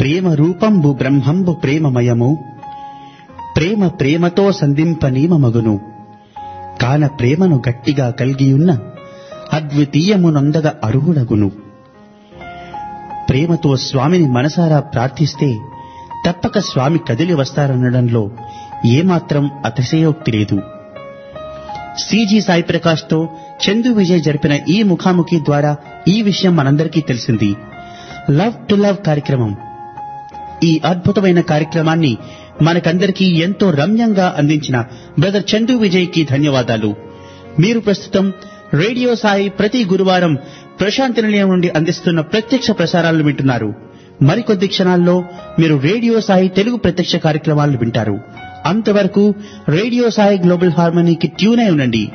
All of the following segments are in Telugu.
ప్రేమ రూపంబు బ్రహ్మంబు ప్రేమమయము ప్రేమ ప్రేమతో సంధింపనీమమగును కాన ప్రేమను గట్టిగా కలిగియున్న అద్వితీయమునొందగ అర్హుడగును ప్రేమతో స్వామిని మనసారా ప్రార్థిస్తే తప్పక స్వామి కదిలి వస్తారనడంలో ఏమాత్రం అతిశయోక్తి లేదు సిజి సాయి ప్రకాష్ తో చందు విజయ్ జరిపిన ఈ ముఖాముఖి ద్వారా ఈ విషయం మనందరికీ తెలిసింది లవ్ టు లవ్ కార్యక్రమం ఈ అద్భుతమైన కార్యక్రమాన్ని మనకందరికీ ఎంతో రమ్యంగా అందించిన బ్రదర్ చందు విజయ్ కి ధన్యవాదాలు మీరు ప్రస్తుతం రేడియో సాయి ప్రతి గురువారం ప్రశాంతి నిలయం నుండి అందిస్తున్న ప్రత్యక్ష ప్రసారాలను వింటున్నారు మరికొద్ది క్షణాల్లో మీరు రేడియో సాయి తెలుగు ప్రత్యక్ష కార్యక్రమాలను వింటారు అంతవరకు రేడియో సాయి గ్లోబల్ హార్మనీకి ట్యూన్ అయి ఉండండి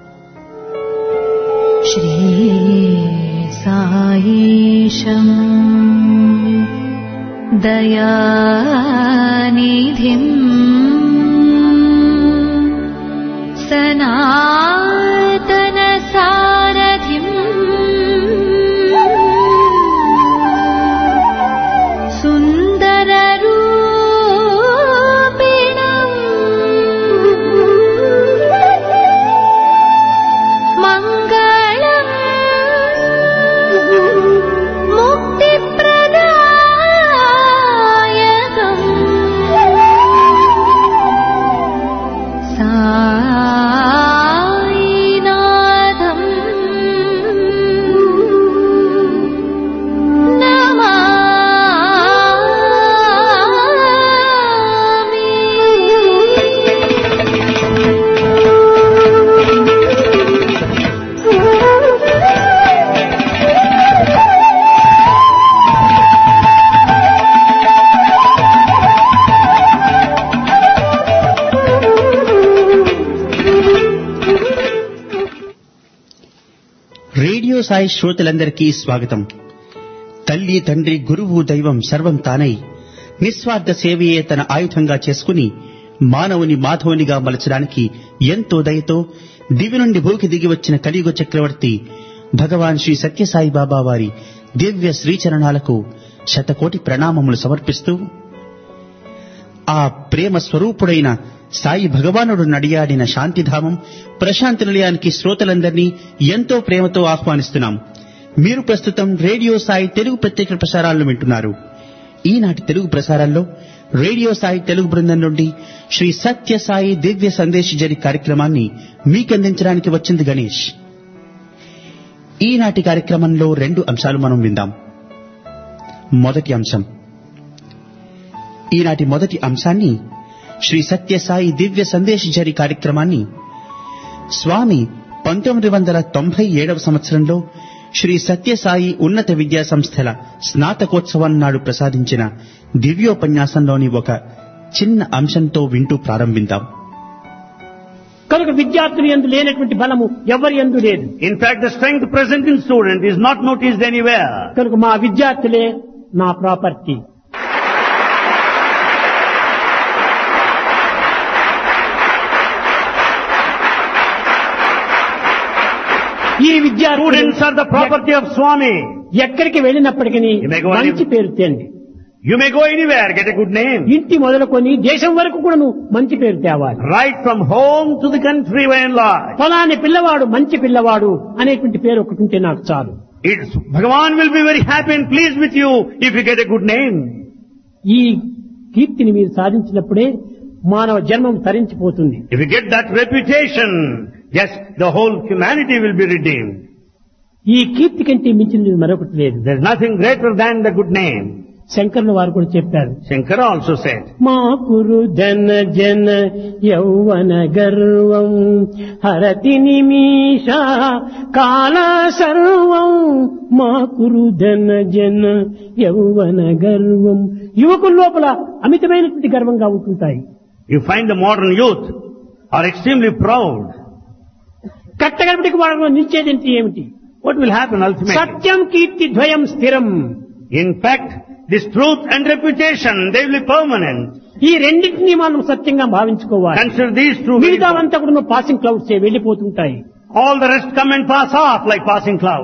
श्रीसायीशम् दयानिधिम् सनातनसारथिम् सुन्दररूपिणम् मङ्गलम् मुक्तिप्रदायकम् सायिनाथम् రేడియో సాయి శ్రోతలందరికీ స్వాగతం తల్లి తండ్రి గురువు దైవం సర్వం తానై నిస్వార్థ సేవయే తన ఆయుధంగా చేసుకుని మానవుని మాధవునిగా మలచడానికి ఎంతో దయతో దివి నుండి భూకి దిగి వచ్చిన కలియుగ చక్రవర్తి భగవాన్ శ్రీ సత్యసాయి బాబా వారి దివ్య శ్రీచరణాలకు శతకోటి ప్రణామములు సమర్పిస్తూ ఆ ప్రేమ స్వరూపుడైన సాయి భగవానుడు నడియాడిన శాంతిధామం ప్రశాంతి నిలయానికి శ్రోతలందరినీ ఎంతో ప్రేమతో ఆహ్వానిస్తున్నాం మీరు ప్రస్తుతం రేడియో సాయి తెలుగు ప్రత్యేక ప్రసారాలను వింటున్నారు ఈనాటి తెలుగు ప్రసారాల్లో రేడియో సాయి తెలుగు బృందం నుండి శ్రీ సత్య సాయి దివ్య సందేశ్ జరి కార్యక్రమాన్ని మీకందించడానికి వచ్చింది గణేష్ ఈనాటి కార్యక్రమంలో రెండు అంశాలు మనం విందాం మొదటి అంశం ఈనాటి మొదటి అంశాన్ని శ్రీ సత్యసాయి దివ్య సందేశ్ జరి కార్యక్రమాన్ని స్వామి పంతొమ్మిది వందల తొంభై ఏడవ సంవత్సరంలో శ్రీ సత్యసాయి ఉన్నత విద్యా సంస్థల స్నాతకోత్సవం నాడు ప్రసాదించిన దివ్యోపన్యాసంలోని ఒక చిన్న అంశంతో వింటూ ప్రారంభిద్దాం కనుక విద్యార్థులు ఎందు లేనటువంటి బలము ఎవరి ఎందు లేదు In fact, the strength present in student is not noticed anywhere. కనుక మా విద్యార్థులే నా ప్రాపర్టీ ఈ విద్యార్థులు Students are the property of Swami. ఎక్కడికి వెళ్ళినప్పటికీ You may go మంచి పేరు తేండి You may go anywhere, get a good name. ఇంటి మొదలుకొని దేశం వరకు కూడా నువ్వు మంచి పేరు తేవాలి Right from home to the country by and large. ఫలాని పిల్లవాడు మంచి పిల్లవాడు అనేటువంటి పేరు ఒకటి ఉంటే నాకు చాలు It's, Bhagavan will be very happy and pleased with you if you get a good name. ఈ కీర్తిని మీరు సాధించినప్పుడే మానవ జన్మం తరించిపోతుంది If you get that reputation, yes, the whole humanity will be redeemed. ఈ కీర్తి కంటే మించినది మరొకటి లేదు There's nothing greater than the good name. శంకరుల వారు కూడా చెప్పారు Shankara also said, మా కురు జన జన యౌవన గర్వం హరతి నిమిష కాల సర్వం మా కురు జన జన యౌవన గర్వం యువకుల లోపల అమితమైనటువంటి గర్వంగా ఉంటుంటాయి you find the modern youth are extremely proud. కట్టగడపటికి వాళ్ళలో నిలిచేదంటే ఏమిటి What will happen ultimately? సత్యం కీర్తి ద్వయం స్థిరం In fact, this truth and reputation, they will be permanent. ఈ రెండింటినీ మనం సత్యంగా భావించుకోవాలి Consider these two. very మిగతావంతా కూడా పాసింగ్ క్లౌడ్స్ వెళ్ళిపోతుంటాయి All the rest come and pass off like passing clouds.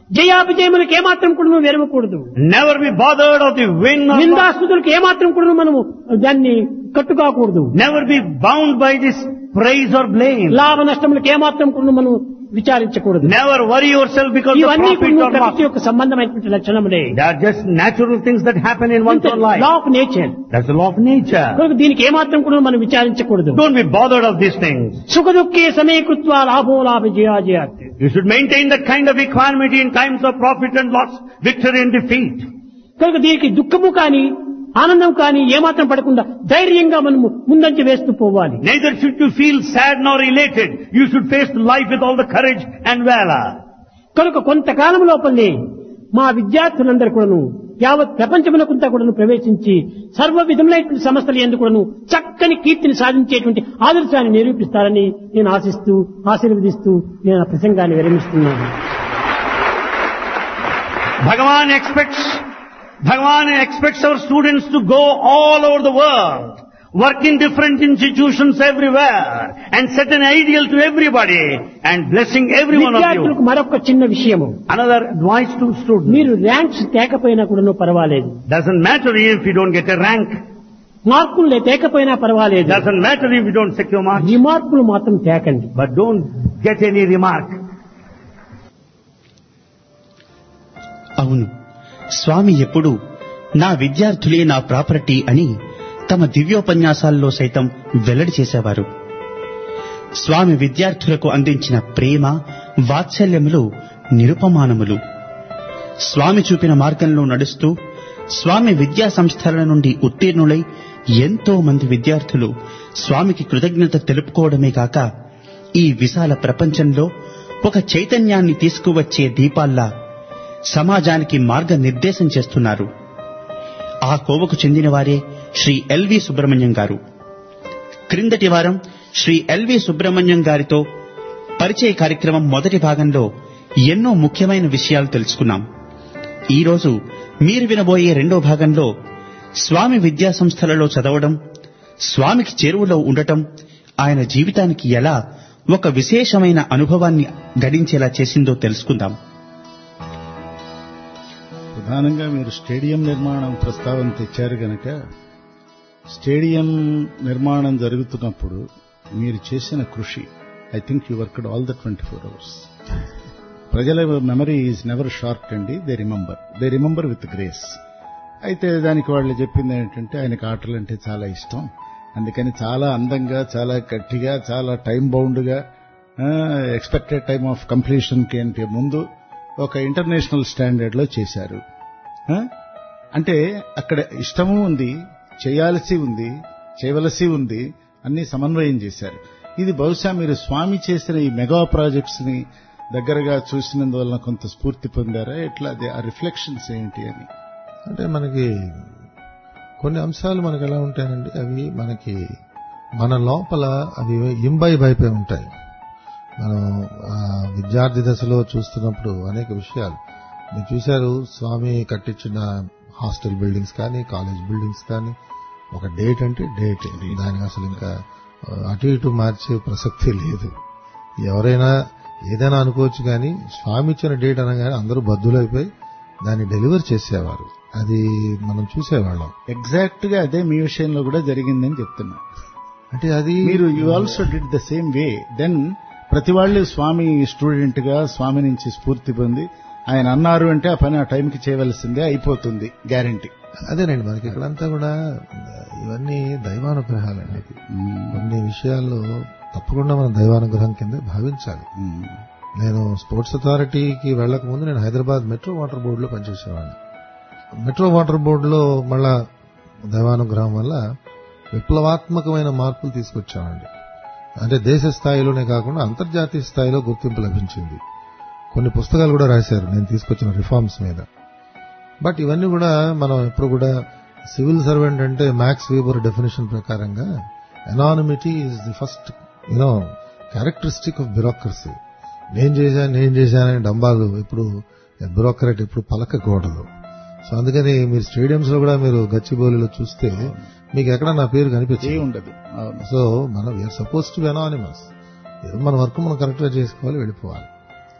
జయాభిజయములకు ఏమాత్రం కూడా నువ్వు వెరవకూడదు Never be bothered of the win or loss. నిందాస్తుతులకు ఏమాత్రం కూడా మనము దాన్ని కట్టుకాకూడదు Never be bound by this praise or blame. లాభ నష్టములకు ఏమాత్రం కూడా మనం విచారించకూడదు Never worry yourself because of ఇవన్నీ profit కూడా or ప్రకృతి loss. యొక్క సంబంధమైనటువంటి లక్షణములే They are just natural things that happen in one's own life. Law of nature That's the law of nature. కనుక దీనికి ఏమాత్రం కూడా మనం విచారించకూడదు Don't be bothered of these things. సుఖ దుఃఖే సమీకృత్వ లాభో లాభ జయాజయాత్ You should maintain that kind of equanimity in times of profit and loss, victory and defeat. కనుక దీనికి దుఃఖము కానీ ఆనందం కానీ ఏమాత్రం పడకుండా ధైర్యంగా మనము ముందంచి వేస్తూ పోవాలి Neither should you feel sad nor elated. You should face life with all the courage and valor. కనుక కొంతకాలం లోపలనే మా విద్యార్థులందరూ కూడాను యావత్ ప్రపంచమునకుంతా కూడాను ప్రవేశించి సర్వ విధములైనటువంటి సమస్యలు ఎందుకు కూడాను చక్కని కీర్తిని సాధించేటువంటి ఆదర్శాన్ని నిరూపిస్తారని నేను ఆశిస్తూ ఆశీర్వదిస్తూ నేను ఆ ప్రసంగాన్ని విరమిస్తున్నాను Bhagavan expects, Bhagavan expects our students to go all over the world, work in different institutions everywhere, and set an ideal to everybody, and blessing every one of విద్యార్థులకు you. మరొక చిన్న విషయము Another advice to students. మీరు ర్యాంక్స్ తేకపోయినా కూడాను పర్వాలేదు Doesn't matter if you don't get a rank. మార్కులు లే- తేకపోయినా పర్వాలేదు Doesn't మాtter if you don't secure marks. రిమార్కులు మాత్రం తేకండి But don't get any remark. అవును స్వామి ఎప్పుడు నా విద్యార్థులే నా ప్రాపర్టీ అని తమ దివ్యోపన్యాసాల్లో సైతం వెల్లడి చేసేవారు స్వామి విద్యార్థులకు అందించిన ప్రేమ వాత్సల్యములు నిరుపమానములు స్వామి చూపిన మార్గంలో నడుస్తూ స్వామి విద్యా సంస్థల నుండి ఉత్తీర్ణులై ఎంతో మంది విద్యార్థులు స్వామికి కృతజ్ఞత తెలుపుకోవడమే కాక ఈ విశాల ప్రపంచంలో ఒక చైతన్యాన్ని తీసుకువచ్చే దీపాల్లా సమాజానికి మార్గనిర్దేశం చేస్తున్నారు ఆ కోవకు చెందిన వారే శ్రీ ఎల్వి సుబ్రహ్మణ్యం గారు క్రిందటి వారం శ్రీ ఎల్వి సుబ్రహ్మణ్యం గారితో పరిచయ కార్యక్రమం మొదటి భాగంలో ఎన్నో ముఖ్యమైన విషయాలు తెలుసుకున్నాం ఈ రోజు మీరు వినబోయే రెండో భాగంలో స్వామి విద్యా సంస్థలలో చదవడం స్వామికి చేరువలో ఉండటం ఆయన జీవితానికి ఎలా ఒక విశేషమైన అనుభవాన్ని గడించేలా చేసిందో తెలుసుకుందాం ప్రధానంగా మీరు స్టేడియం నిర్మాణం ప్రస్తావన తెచ్చారు గనక స్టేడియం నిర్మాణం జరుగుతున్నప్పుడు మీరు చేసిన కృషి I think you worked all the twenty four hours ప్రజల మెమరీ ఈజ్ నెవర్ షార్ట్ అండి they remember they remember with grace అయితే దానికి వాళ్ళు చెప్పింది ఏంటంటే ఆయనకు ఆటలు అంటే చాలా ఇష్టం అందుకని చాలా అందంగా చాలా గట్టిగా చాలా టైం బౌండ్గా ఎక్స్పెక్టెడ్ టైం ఆఫ్ కంప్లీషన్కి అంటే ముందు ఒక ఇంటర్నేషనల్ స్టాండర్డ్లో చేశారు ఆ? అంటే అక్కడ ఇష్టము ఉంది చేయాల్సి ఉంది చేయవలసి ఉంది అన్ని సమన్వయం చేశారు ఇది బహుశా మీరు స్వామి చేసిన ఈ మెగా ప్రాజెక్ట్స్ ని దగ్గరగా చూసినందువలన కొంత స్ఫూర్తి పొందారా ఎట్లా అది ఆ రిఫ్లెక్షన్స్ ఏంటి అని అంటే మనకి కొన్ని అంశాలు మనకి ఎలా ఉంటాయండి అవి మనకి మన లోపల అవి ఇంబైబ్ అయిపోయి ఉంటాయి మనం ఆ విద్యార్థి దశలో చూస్తున్నప్పుడు అనేక విషయాలు మీరు చూశారు స్వామి కట్టించిన హాస్టల్ బిల్డింగ్స్ కానీ కాలేజ్ బిల్డింగ్స్ కానీ ఒక డేట్ అంటే డేట్ దానికి అసలు ఇంకా ఆ, అటు ఇటు మార్చే ప్రసక్తి లేదు ఎవరైనా ఏదైనా అనుకోవచ్చు కానీ స్వామి ఇచ్చిన డేట్ అనగానే అందరూ బద్దులైపోయి దాన్ని డెలివర్ చేసేవారు అది మనం చూసేవాళ్ళం ఎగ్జాక్ట్ గా అదే మీ విషయంలో కూడా జరిగిందని చెప్తున్నా అంటే అది మీరు you also did the same way then ప్రతి వాళ్ళు స్వామి స్టూడెంట్ గా స్వామి నుంచి స్ఫూర్తి పొంది ఆయన అన్నారు అంటే ఆ పని ఆ టైంకి చేయవలసిందే అయిపోతుంది గ్యారంటీ అదేనండి మనకి ఇక్కడంతా కూడా ఇవన్నీ దైవానుగ్రహాలండి కొన్ని విషయాల్లో తప్పకుండా మనం దైవానుగ్రహం కింద భావించాలి నేను స్పోర్ట్స్ అథారిటీకి వెళ్ళక ముందు నేను హైదరాబాద్ మెట్రో వాటర్ బోర్డులో పనిచేసేవాడిని మెట్రో వాటర్ బోర్డులో మళ్ళా దైవానుగ్రహం వల్ల విప్లవాత్మకమైన మార్పులు తీసుకొచ్చామండి అంటే దేశ స్థాయిలోనే కాకుండా అంతర్జాతీయ స్థాయిలో గుర్తింపు లభించింది కొన్ని పుస్తకాలు కూడా రాశారు నేను తీసుకొచ్చిన రిఫార్మ్స్ మీద బట్ ఇవన్నీ కూడా మనం ఎప్పుడు కూడా సివిల్ సర్వెంట్ అంటే మ్యాక్స్ వీబర్ డెఫినేషన్ ప్రకారంగా anonymity is the first you know characteristic of bureaucracy నేను చేశాను నేను చేశానని డంబాలు ఇప్పుడు బ్యూరోక్రాట్ ఎప్పుడు పలకకూడదు సో అందుకని మీరు స్టేడియంస్ లో కూడా మీరు గచ్చిబౌలిలో చూస్తే మీకు ఎక్కడ నా పేరు ఏ కనిపించదు ఉండదు అవును. సో మనం వీఆర్ సపోజ్ టు ఎనానిమస్ ఏదో మన వర్క్ మనం కరెక్ట్ గా చేసుకోవాలి వెళ్ళిపోవాలి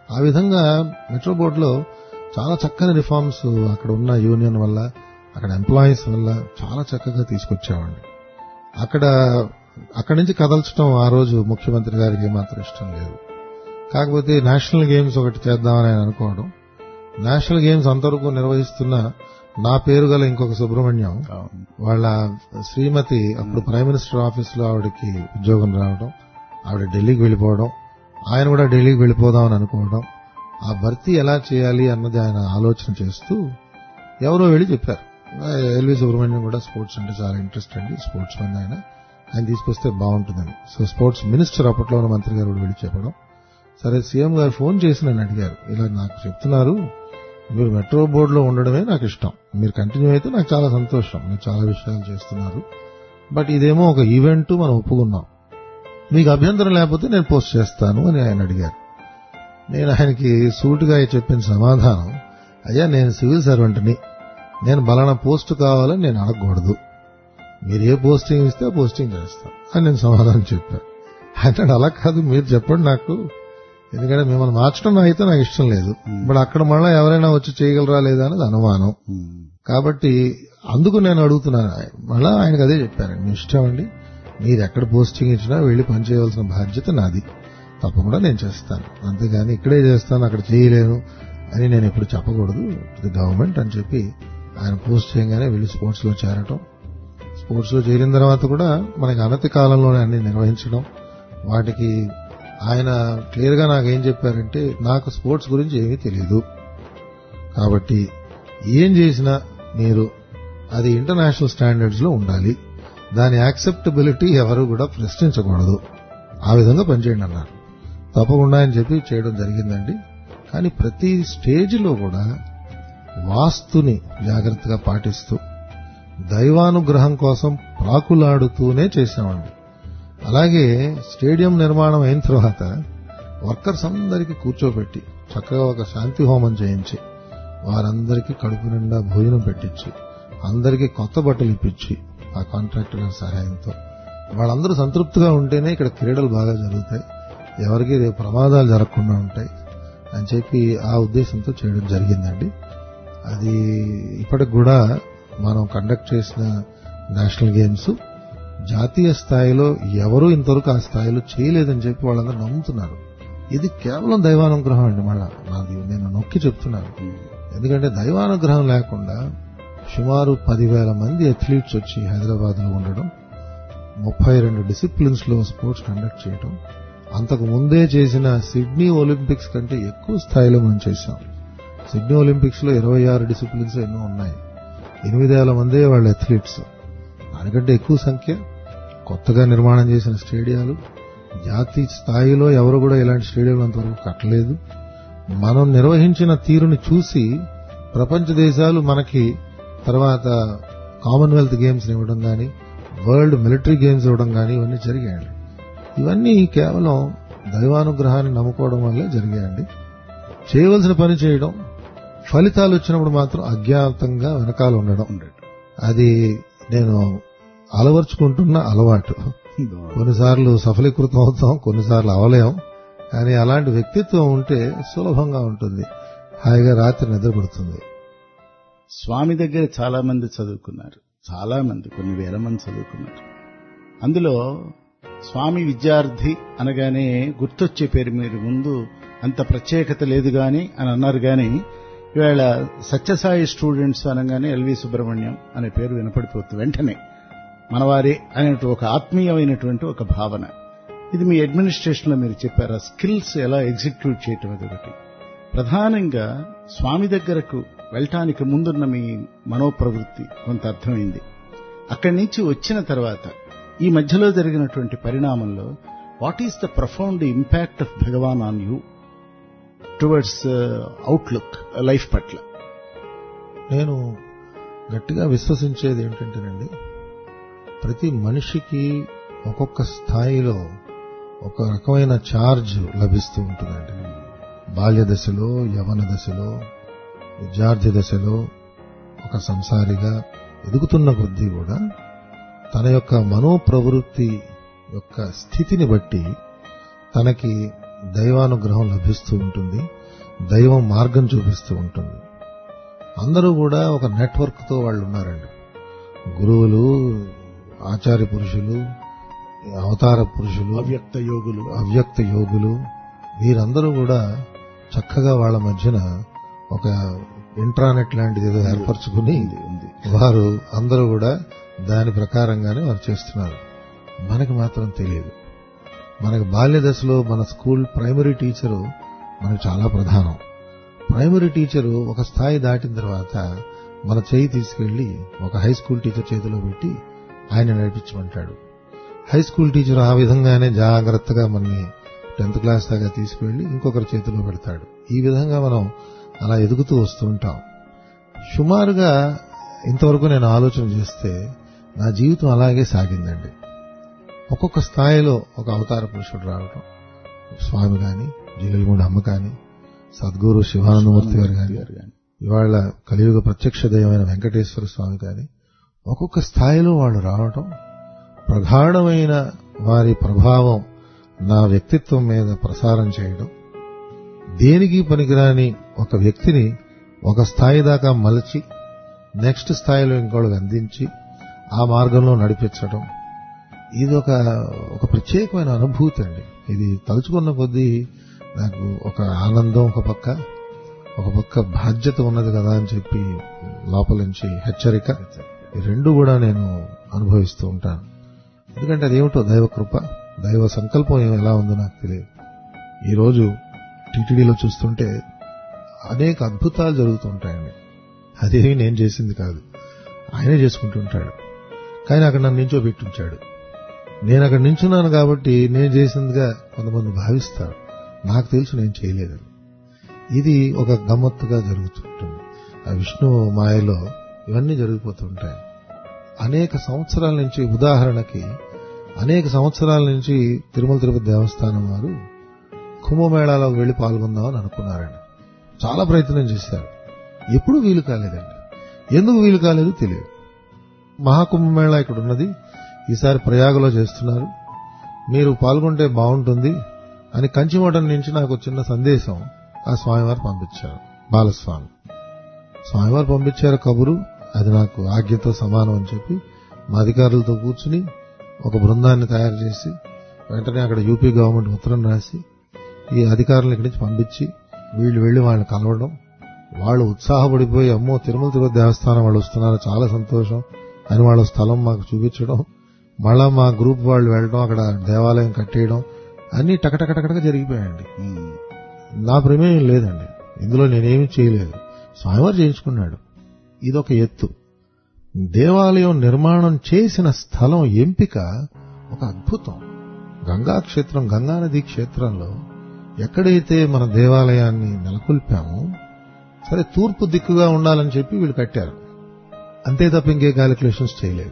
ఆ విధంగా మెట్రో బోర్డులో చాలా చక్కని రిఫార్మ్స్ అక్కడ ఉన్న యూనియన్ వల్ల అక్కడ ఎంప్లాయీస్ వల్ల చాలా చక్కగా తీసుకొచ్చామండి అక్కడ అక్కడి నుంచి కదల్చడం ఆ రోజు ముఖ్యమంత్రి గారికి ఏమాత్రం ఇష్టం లేదు కాకపోతే నేషనల్ గేమ్స్ ఒకటి చేద్దామని ఆయన అనుకోవడం నేషనల్ గేమ్స్ అంతవరకు నిర్వహిస్తున్న నా పేరు గల ఇంకొక సుబ్రహ్మణ్యం వాళ్ళ శ్రీమతి అప్పుడు ప్రైమ్ మినిస్టర్ ఆఫీస్ లో ఆవిడకి ఉద్యోగం రావడం ఆవిడ ఢిల్లీకి వెళ్ళిపోవడం ఆయన కూడా ఢిల్లీకి వెళ్ళిపోదామని అనుకోవడం ఆ భర్తీ ఎలా చేయాలి అన్నది ఆయన ఆలోచన చేస్తూ ఎవరో వెళ్ళి చెప్పారు ఎల్వి సుబ్రహ్మణ్యం కూడా స్పోర్ట్స్ అంటే చాలా ఇంట్రెస్ట్ అండి స్పోర్ట్స్ మెన్ ఆయన ఆయన తీసుకొస్తే బాగుంటుందని సో స్పోర్ట్స్ మినిస్టర్ అప్పట్లో ఉన్న మంత్రి గారు కూడా వెళ్ళి చెప్పడం సరే సీఎం గారు ఫోన్ చేసి నన్ను అడిగారు ఇలా నాకు చెప్తున్నారు మీరు మెట్రో బోర్డులో ఉండడమే నాకు ఇష్టం మీరు కంటిన్యూ అయితే నాకు చాలా సంతోషం మీరు చాలా విషయాలు చేస్తున్నారు బట్ ఇదేమో ఒక ఈవెంట్ మనం ఒప్పుకున్నాం మీకు అభ్యంతరం లేకపోతే నేను పోస్ట్ చేస్తాను అని ఆయన అడిగారు నేను ఆయనకి సూటుగా చెప్పిన సమాధానం అయ్యా నేను సివిల్ సర్వెంట్ని నేను బలానా పోస్ట్ కావాలని నేను అడగకూడదు మీరు ఏ పోస్టింగ్ ఇస్తే ఆ పోస్టింగ్ చేస్తాం అని నేను సమాధానం చెప్పాను అంటే అలా కాదు మీరు చెప్పండి నాకు ఎందుకంటే మిమ్మల్ని మార్చడం అయితే నాకు ఇష్టం లేదు బట్ అక్కడ మళ్ళీ ఎవరైనా వచ్చి చేయగలరా లేదా అనేది అనుమానం కాబట్టి అందుకు నేను అడుగుతున్నాను మళ్ళా ఆయనకు అదే చెప్పాను మీ ఇష్టం అండి మీరు ఎక్కడ పోస్టింగ్ ఇచ్చినా వెళ్ళి పనిచేయవలసిన బాధ్యత నాది తప్పకుండా నేను చేస్తాను అంతేగాని ఇక్కడే చేస్తాను అక్కడ చేయలేను అని నేను ఎప్పుడు చెప్పకూడదు ఇది గవర్నమెంట్ అని చెప్పి ఆయన పోస్ట్ చేయగానే వెళ్ళి స్పోర్ట్స్ లో చేరటం స్పోర్ట్స్ లో చేరిన తర్వాత కూడా మనకి అనతి కాలంలోనే అన్ని నిర్వహించడం వాటికి ఆయన క్లియర్ గా నాకేం చెప్పారంటే నాకు స్పోర్ట్స్ గురించి ఏమీ తెలియదు కాబట్టి ఏం చేసినా మీరు అది ఇంటర్నేషనల్ స్టాండర్డ్స్ లో ఉండాలి దాని యాక్సెప్టబిలిటీ ఎవరు కూడా ప్రశ్నించకూడదు ఆ విధంగా పనిచేయండి అన్నారు తప్పకుండా అని చెప్పి చేయడం జరిగిందండి కానీ ప్రతి స్టేజ్లో కూడా వాస్తుని జాగ్రత్తగా పాటిస్తూ దైవానుగ్రహం కోసం ప్రాకులాడుతూనే చేశామండి అలాగే స్టేడియం నిర్మాణం అయిన తర్వాత వర్కర్స్ అందరికీ కూర్చోబెట్టి చక్కగా ఒక శాంతి హోమం చేయించి వారందరికీ కడుపు నిండా భోజనం పెట్టించి అందరికీ కొత్త బట్టలు ఇప్పించి ఆ కాంట్రాక్టర్ గారి సహాయంతో వాళ్ళందరూ సంతృప్తిగా ఉంటేనే ఇక్కడ క్రీడలు బాగా జరుగుతాయి ఎవరికి రేపు ప్రమాదాలు జరగకుండా ఉంటాయి అని చెప్పి ఆ ఉద్దేశంతో చేయడం జరిగిందండి అది ఇప్పటికి కూడా మనం కండక్ట్ చేసిన నేషనల్ గేమ్స్ జాతీయ స్థాయిలో ఎవరూ ఇంతవరకు ఆ స్థాయిలో చేయలేదని చెప్పి వాళ్ళందరూ నమ్ముతున్నారు ఇది కేవలం దైవానుగ్రహం అండి మళ్ళా నాది నేను నొక్కి చెప్తున్నాను ఎందుకంటే దైవానుగ్రహం లేకుండా సుమారు పదివేల మంది అథ్లీట్స్ వచ్చి హైదరాబాద్ లో ఉండడం ముప్పై రెండు డిసిప్లిన్స్ లో స్పోర్ట్స్ కండక్ట్ చేయడం అంతకు ముందే చేసిన సిడ్నీ ఒలింపిక్స్ కంటే ఎక్కువ స్థాయిలో మనం చేశాం సిడ్నీ ఒలింపిక్స్ లో ఇరవై ఆరు డిసిప్లిన్స్ ఎన్నో ఉన్నాయి ఎనిమిది వేల మందే వాళ్ళ అథ్లీట్స్ దానికంటే ఎక్కువ సంఖ్య కొత్తగా నిర్మాణం చేసిన స్టేడియాలు జాతీయ స్థాయిలో ఎవరు కూడా ఇలాంటి స్టేడియం అంతవరకు కట్టలేదు మనం నిర్వహించిన తీరుని చూసి ప్రపంచ దేశాలు మనకి తర్వాత కామన్వెల్త్ గేమ్స్ ఇవ్వడం కానీ వరల్డ్ మిలిటరీ గేమ్స్ ఇవ్వడం కానీ ఇవన్నీ జరిగాయండి ఇవన్నీ కేవలం దైవానుగ్రహాన్ని నమ్ముకోవడం వల్లే జరిగాయండి చేయవలసిన పని చేయడం ఫలితాలు వచ్చినప్పుడు మాత్రం అజ్ఞాతంగా వెనకాల ఉండడం అది నేను అలవర్చుకుంటున్న అలవాటు కొన్నిసార్లు సఫలీకృతం అవుతాం కొన్నిసార్లు అవలేం కానీ అలాంటి వ్యక్తిత్వం ఉంటే సులభంగా ఉంటుంది హాయిగా రాత్రి నిద్రపడుతుంది స్వామి దగ్గర చాలా మంది చదువుకున్నారు చాలా మంది కొన్ని వేల మంది చదువుకున్నారు అందులో స్వామి విద్యార్థి అనగానే గుర్తొచ్చే పేరు మీరు ముందు అంత ప్రత్యేకత లేదు గాని అని అన్నారు గాని ఇవాళ సత్యసాయి స్టూడెంట్స్ అనగానే ఎల్వి సుబ్రహ్మణ్యం అనే పేరు వినపడిపోతుంది వెంటనే మనవారే అనే ఒక ఆత్మీయమైనటువంటి ఒక భావన ఇది మీ అడ్మినిస్ట్రేషన్ లో మీరు చెప్పారు ఆ స్కిల్స్ ఎలా ఎగ్జిక్యూట్ చేయటం అది ఒకటి ప్రధానంగా స్వామి దగ్గరకు వెళ్ళటానికి ముందున్న మీ మనోప్రవృత్తి కొంత అర్థమైంది అక్కడి నుంచి వచ్చిన తర్వాత ఈ మధ్యలో జరిగినటువంటి పరిణామంలో what is the profound impact of Bhagavan on you towards outlook life పట్ల నేను గట్టిగా విశ్వసించేది ఏంటంటేనండి ప్రతి మనిషికి ఒక్కొక్క స్థాయిలో ఒక రకమైన ఛార్జ్ లభిస్తూ ఉంటుందండి బాల్య దశలో యవన దశలో విద్యార్థి దశలో ఒక సంసారిగా ఎదుగుతున్న కొద్దీ కూడా తన యొక్క మనోప్రవృత్తి యొక్క స్థితిని బట్టి తనకి దైవానుగ్రహం లభిస్తూ ఉంటుంది దైవం మార్గం చూపిస్తూ ఉంటుంది అందరూ కూడా ఒక నెట్వర్క్ తో వాళ్ళు ఉన్నారండి గురువులు ఆచార్య పురుషులు అవతార పురుషులు అవ్యక్త యోగులు అవ్యక్త యోగులు వీరందరూ కూడా చక్కగా వాళ్ళ మధ్యన ఒక ఇంట్రానెట్ లాంటిది ఏదో ఏర్పరచుకుని ఉంది వారు అందరూ కూడా దాని ప్రకారంగానే వారు చేస్తున్నారు మనకి మాత్రం తెలియదు మనకి బాల్య దశలో మన స్కూల్ ప్రైమరీ టీచరు మనకు చాలా ప్రధానం ప్రైమరీ టీచరు ఒక స్థాయి దాటిన తర్వాత మన చేయి తీసుకెళ్లి ఒక హై స్కూల్ టీచర్ చేతిలో పెట్టి ఆయన నడిపించమంటాడు హై స్కూల్ టీచర్ ఆ విధంగానే జాగ్రత్తగా మనని టెన్త్ క్లాస్ దాకా తీసుకువెళ్లి ఇంకొకరి చేతిలో పెడతాడు ఈ విధంగా మనం అలా ఎదుగుతూ వస్తూ ఉంటాం సుమారుగా ఇంతవరకు నేను ఆలోచన చేస్తే నా జీవితం అలాగే సాగిందండి ఒక్కొక్క స్థాయిలో ఒక అవతార పురుషుడు రావటం స్వామి గాని జిల్లెలగూడ అమ్మ కాని సద్గురు శివానందమూర్తి గారు గాని గారు కానీ ఇవాళ కలియుగ ప్రత్యక్ష దైవమైన వెంకటేశ్వర స్వామి కానీ ఒక్కొక్క స్థాయిలో వాళ్ళు రావటం ప్రగాఢమైన వారి ప్రభావం నా వ్యక్తిత్వం మీద ప్రసారం చేయడం దేనికి పనికిరాని ఒక వ్యక్తిని ఒక స్థాయి దాకా మలచి నెక్స్ట్ స్థాయిలో ఇంకోళ్ళకి అందించి ఆ మార్గంలో నడిపించడం ఇది ఒక ఒక ప్రత్యేకమైన అనుభూతి అండి ఇది తలుచుకున్న కొద్దీ నాకు ఒక ఆనందం ఒక పక్క ఒక పక్క బాధ్యత ఉన్నది కదా అని చెప్పి లోపల నుంచి హెచ్చరిక ఈ రెండు కూడా నేను అనుభవిస్తూ ఉంటాను ఎందుకంటే అదేమిటో దైవ కృప దైవ సంకల్పం ఏం ఎలా ఉందో నాకు తెలియదు ఈరోజు టీటీడీలో చూస్తుంటే అనేక అద్భుతాలు జరుగుతుంటాయండి అదేమీ నేను చేసింది కాదు ఆయనే చేసుకుంటుంటాడు కానీ అక్కడ నన్ను నించో పెట్టించాడు నేను అక్కడ నించున్నాను కాబట్టి నేను చేసిందిగా కొంతమంది భావిస్తారు నాకు తెలుసు నేను చేయలేదని ఇది ఒక గమ్మత్తుగా జరుగుతుంటుంది ఆ విష్ణు మాయలో ఇవన్నీ జరిగిపోతుంటాయి అనేక సంవత్సరాల నుంచి ఉదాహరణకి అనేక సంవత్సరాల నుంచి తిరుమల తిరుపతి దేవస్థానం వారు కుంభమేళాలో వెళ్లి పాల్గొందామని అనుకున్నారండి చాలా ప్రయత్నం చేశారు ఎప్పుడూ వీలు కాలేదండి ఎందుకు వీలు కాలేదు తెలియదు మహాకుంభమేళా ఇక్కడ ఉన్నది ఈసారి ప్రయాగలో చేస్తున్నారు మీరు పాల్గొంటే బాగుంటుంది అని కంచిమఠం నుంచి నాకు ఒక చిన్న సందేశం ఆ స్వామివారు పంపించారు బాలస్వామి స్వామివారు పంపించారు కబురు అది నాకు ఆజ్ఞతో సమానం అని చెప్పి మా అధికారులతో కూర్చుని ఒక బృందాన్ని తయారు చేసి వెంటనే అక్కడ యూపీ గవర్నమెంట్ ఉత్తరం రాసి ఈ అధికారులను ఇక్కడి నుంచి పంపించి వీళ్ళు వెళ్లి వాళ్ళని కలవడం వాళ్ళు ఉత్సాహపడిపోయి అమ్మో తిరుమల తిరుపతి దేవస్థానం వాళ్ళు వస్తున్నారు చాలా సంతోషం అని వాళ్ళ స్థలం మాకు చూపించడం మళ్ళా మా గ్రూప్ వాళ్ళు వెళ్ళడం అక్కడ దేవాలయం కట్టేయడం అన్ని టకటకటకటక జరిగిపోయాయండి నా ప్రమేయం లేదండి ఇందులో నేనేమీ చేయలేదు స్వామివారు చేయించుకున్నాడు ఇదొక ఎత్తు దేవాలయం నిర్మాణం చేసిన స్థలం ఎంపిక ఒక అద్భుతం గంగా క్షేత్రం గంగానది క్షేత్రంలో ఎక్కడైతే మన దేవాలయాన్ని నెలకొల్పామో సరే తూర్పు దిక్కుగా ఉండాలని చెప్పి వీళ్ళు కట్టారు అంతే తప్ప ఇంకే క్యాలిక్యులేషన్స్ చేయలేదు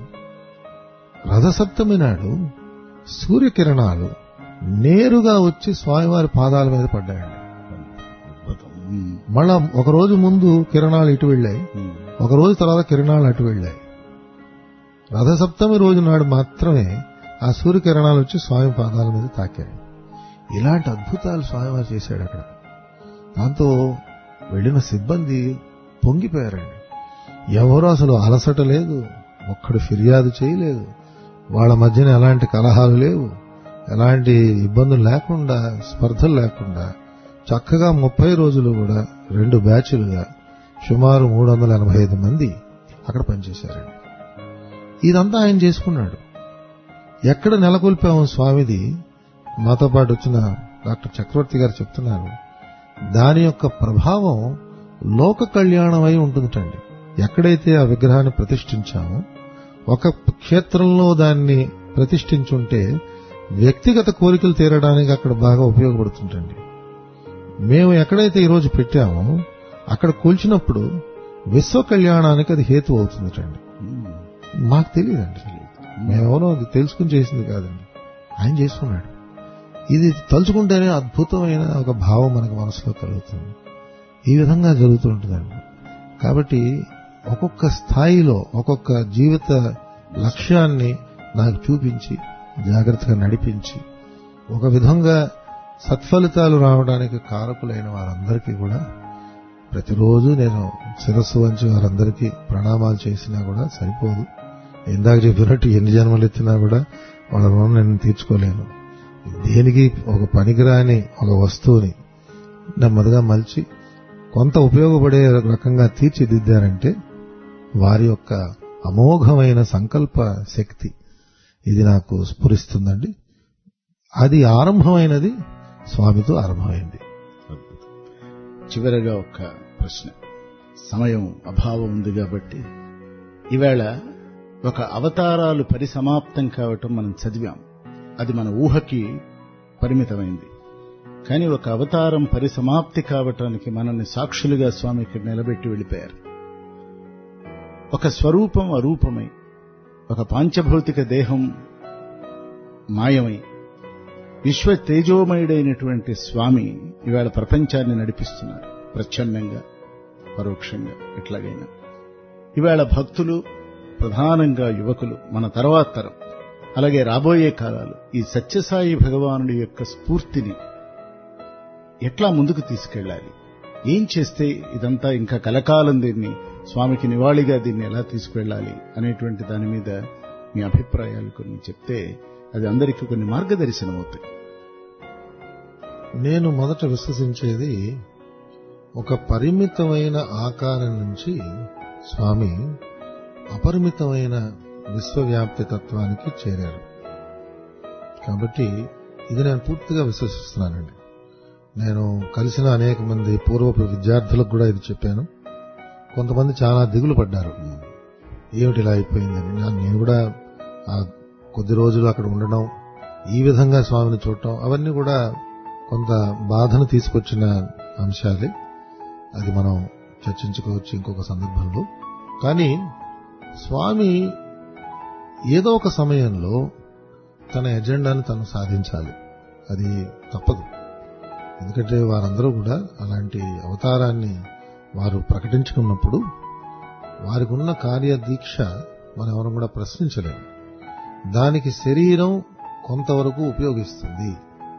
రథసప్తమి నాడు సూర్యకిరణాలు నేరుగా వచ్చి స్వామివారి పాదాల మీద పడ్డాయండి మళ్ళా ఒక రోజు ముందు కిరణాలు ఇటు వెళ్ళాయి ఒక రోజు తర్వాత కిరణాలు అటు వెళ్ళాయి రథసప్తమి రోజు నాడు మాత్రమే ఆ సూర్యకిరణాలు వచ్చి స్వామి పాదాల మీద తాకాయి ఇలాంటి అద్భుతాలు స్వామివారు చేశాడు అక్కడ దాంతో వెళ్ళిన సిబ్బంది పొంగిపోయారండి ఎవరు అసలు అలసట లేదు ఒక్కడు ఫిర్యాదు చేయలేదు వాళ్ళ మధ్యన ఎలాంటి కలహాలు లేవు ఎలాంటి ఇబ్బందులు లేకుండా స్పర్ధలు లేకుండా చక్కగా ముప్పై రోజులు కూడా రెండు బ్యాచ్లుగా సుమారు మూడు వందల ఎనభై ఐదు మంది అక్కడ పనిచేశారండి ఇదంతా ఆయన చేసుకున్నాడు ఎక్కడ నెలకొల్పాము స్వామిది మాతో పాటు వచ్చిన డాక్టర్ చక్రవర్తి గారు చెప్తున్నారు దాని యొక్క ప్రభావం లోక కళ్యాణమై ఉంటుందండి ఎక్కడైతే ఆ విగ్రహాన్ని ప్రతిష్ఠించామో ఒక క్షేత్రంలో దాన్ని ప్రతిష్ఠించుంటే వ్యక్తిగత కోరికలు తీరడానికి అక్కడ బాగా ఉపయోగపడుతుంటండి మేము ఎక్కడైతే ఈరోజు పెట్టామో అక్కడ కూల్చినప్పుడు విశ్వ కళ్యాణానికి అది హేతు అవుతుందటండి మాకు తెలియదండి మేమెవరో అది తెలుసుకుని చేసింది కాదండి ఆయన చేసుకున్నాడు ఇది తలుచుకుంటేనే అద్భుతమైన ఒక భావం మనకు మనసులో కలుగుతుంది ఈ విధంగా జరుగుతూ ఉంటుందండి కాబట్టి ఒక్కొక్క స్థాయిలో ఒక్కొక్క జీవిత లక్ష్యాన్ని నాకు చూపించి జాగ్రత్తగా నడిపించి ఒక విధంగా సత్ఫలితాలు రావడానికి కారకులైన వారందరికీ కూడా ప్రతిరోజు నేను శిరస్సు వంచి వారందరికీ ప్రణామాలు చేసినా కూడా సరిపోదు ఇందాక చెప్పినట్టు ఎన్ని జన్మలు ఎత్తినా కూడా వాళ్ళ రుణం నేను తీర్చుకోలేను దేనికి ఒక పనికిరాని ఒక వస్తువుని నెమ్మదిగా మలిచి కొంత ఉపయోగపడే రకంగా తీర్చిదిద్దారంటే వారి యొక్క అమోఘమైన సంకల్ప శక్తి ఇది నాకు స్ఫురిస్తుందండి అది ఆరంభమైనది స్వామితో ఆరంభమైంది చివరగా ఒక ప్రశ్న సమయం అభావం ఉంది కాబట్టి ఈవేళ ఒక అవతారాలు పరిసమాప్తం కావటం మనం చదివాం అది మన ఊహకి పరిమితమైంది కానీ ఒక అవతారం పరిసమాప్తి కావటానికి మనల్ని సాక్షులుగా స్వామి ఇక్కడ నిలబెట్టి వెళ్ళిపోయారు ఒక స్వరూపం అరూపమై ఒక పాంచభౌతిక దేహం మాయమై విశ్వ తేజోమయుడైనటువంటి స్వామి ఇవాళ ప్రపంచాన్ని నడిపిస్తున్నారు ప్రచ్ఛన్నంగా పరోక్షంగా ఎట్లాగైనా ఇవాళ భక్తులు ప్రధానంగా యువకులు మన తర్వాత తరం అలాగే రాబోయే కాలాలు ఈ సత్యసాయి భగవానుడి యొక్క స్ఫూర్తిని ఎట్లా ముందుకు తీసుకెళ్ళాలి ఏం చేస్తే ఇదంతా ఇంకా కలకాలం దీన్ని స్వామికి నివాళిగా దీన్ని ఎలా తీసుకువెళ్ళాలి అనేటువంటి దాని మీద మీ అభిప్రాయాలు కొన్ని చెప్తే అది అందరికీ కొన్ని మార్గదర్శనం అవుతాయి నేను మొదట విశ్వసించేది ఒక పరిమితమైన ఆకారం నుంచి స్వామి అపరిమితమైన విశ్వవ్యాప్తి తత్వానికి చేరారు కాబట్టి ఇది నేను పూర్తిగా విశ్వసిస్తున్నానండి నేను కలిసిన అనేక మంది పూర్వపు విద్యార్థులకు కూడా ఇది చెప్పాను కొంతమంది చాలా దిగులు పడ్డారు ఏమిటి ఇలా అయిపోయిందని నా- నేను కూడా ఆ కొద్ది రోజులు అక్కడ ఉండడం ఈ విధంగా స్వామిని చూడటం అవన్నీ కూడా కొంత బాధను తీసుకొచ్చిన అంశాలే అది మనం చర్చించుకోవచ్చు ఇంకొక సందర్భంలో కానీ స్వామి ఏదో ఒక సమయంలో తన ఎజెండాను తను సాధించాలి అది తప్పదు ఎందుకంటే వారందరూ కూడా అలాంటి అవతారాన్ని వారు ప్రకటించుకున్నప్పుడు వారికి ఉన్న కార్యదీక్ష మనం ఎవరం కూడా ప్రశ్నించలేము దానికి శరీరం కొంతవరకు ఉపయోగిస్తుంది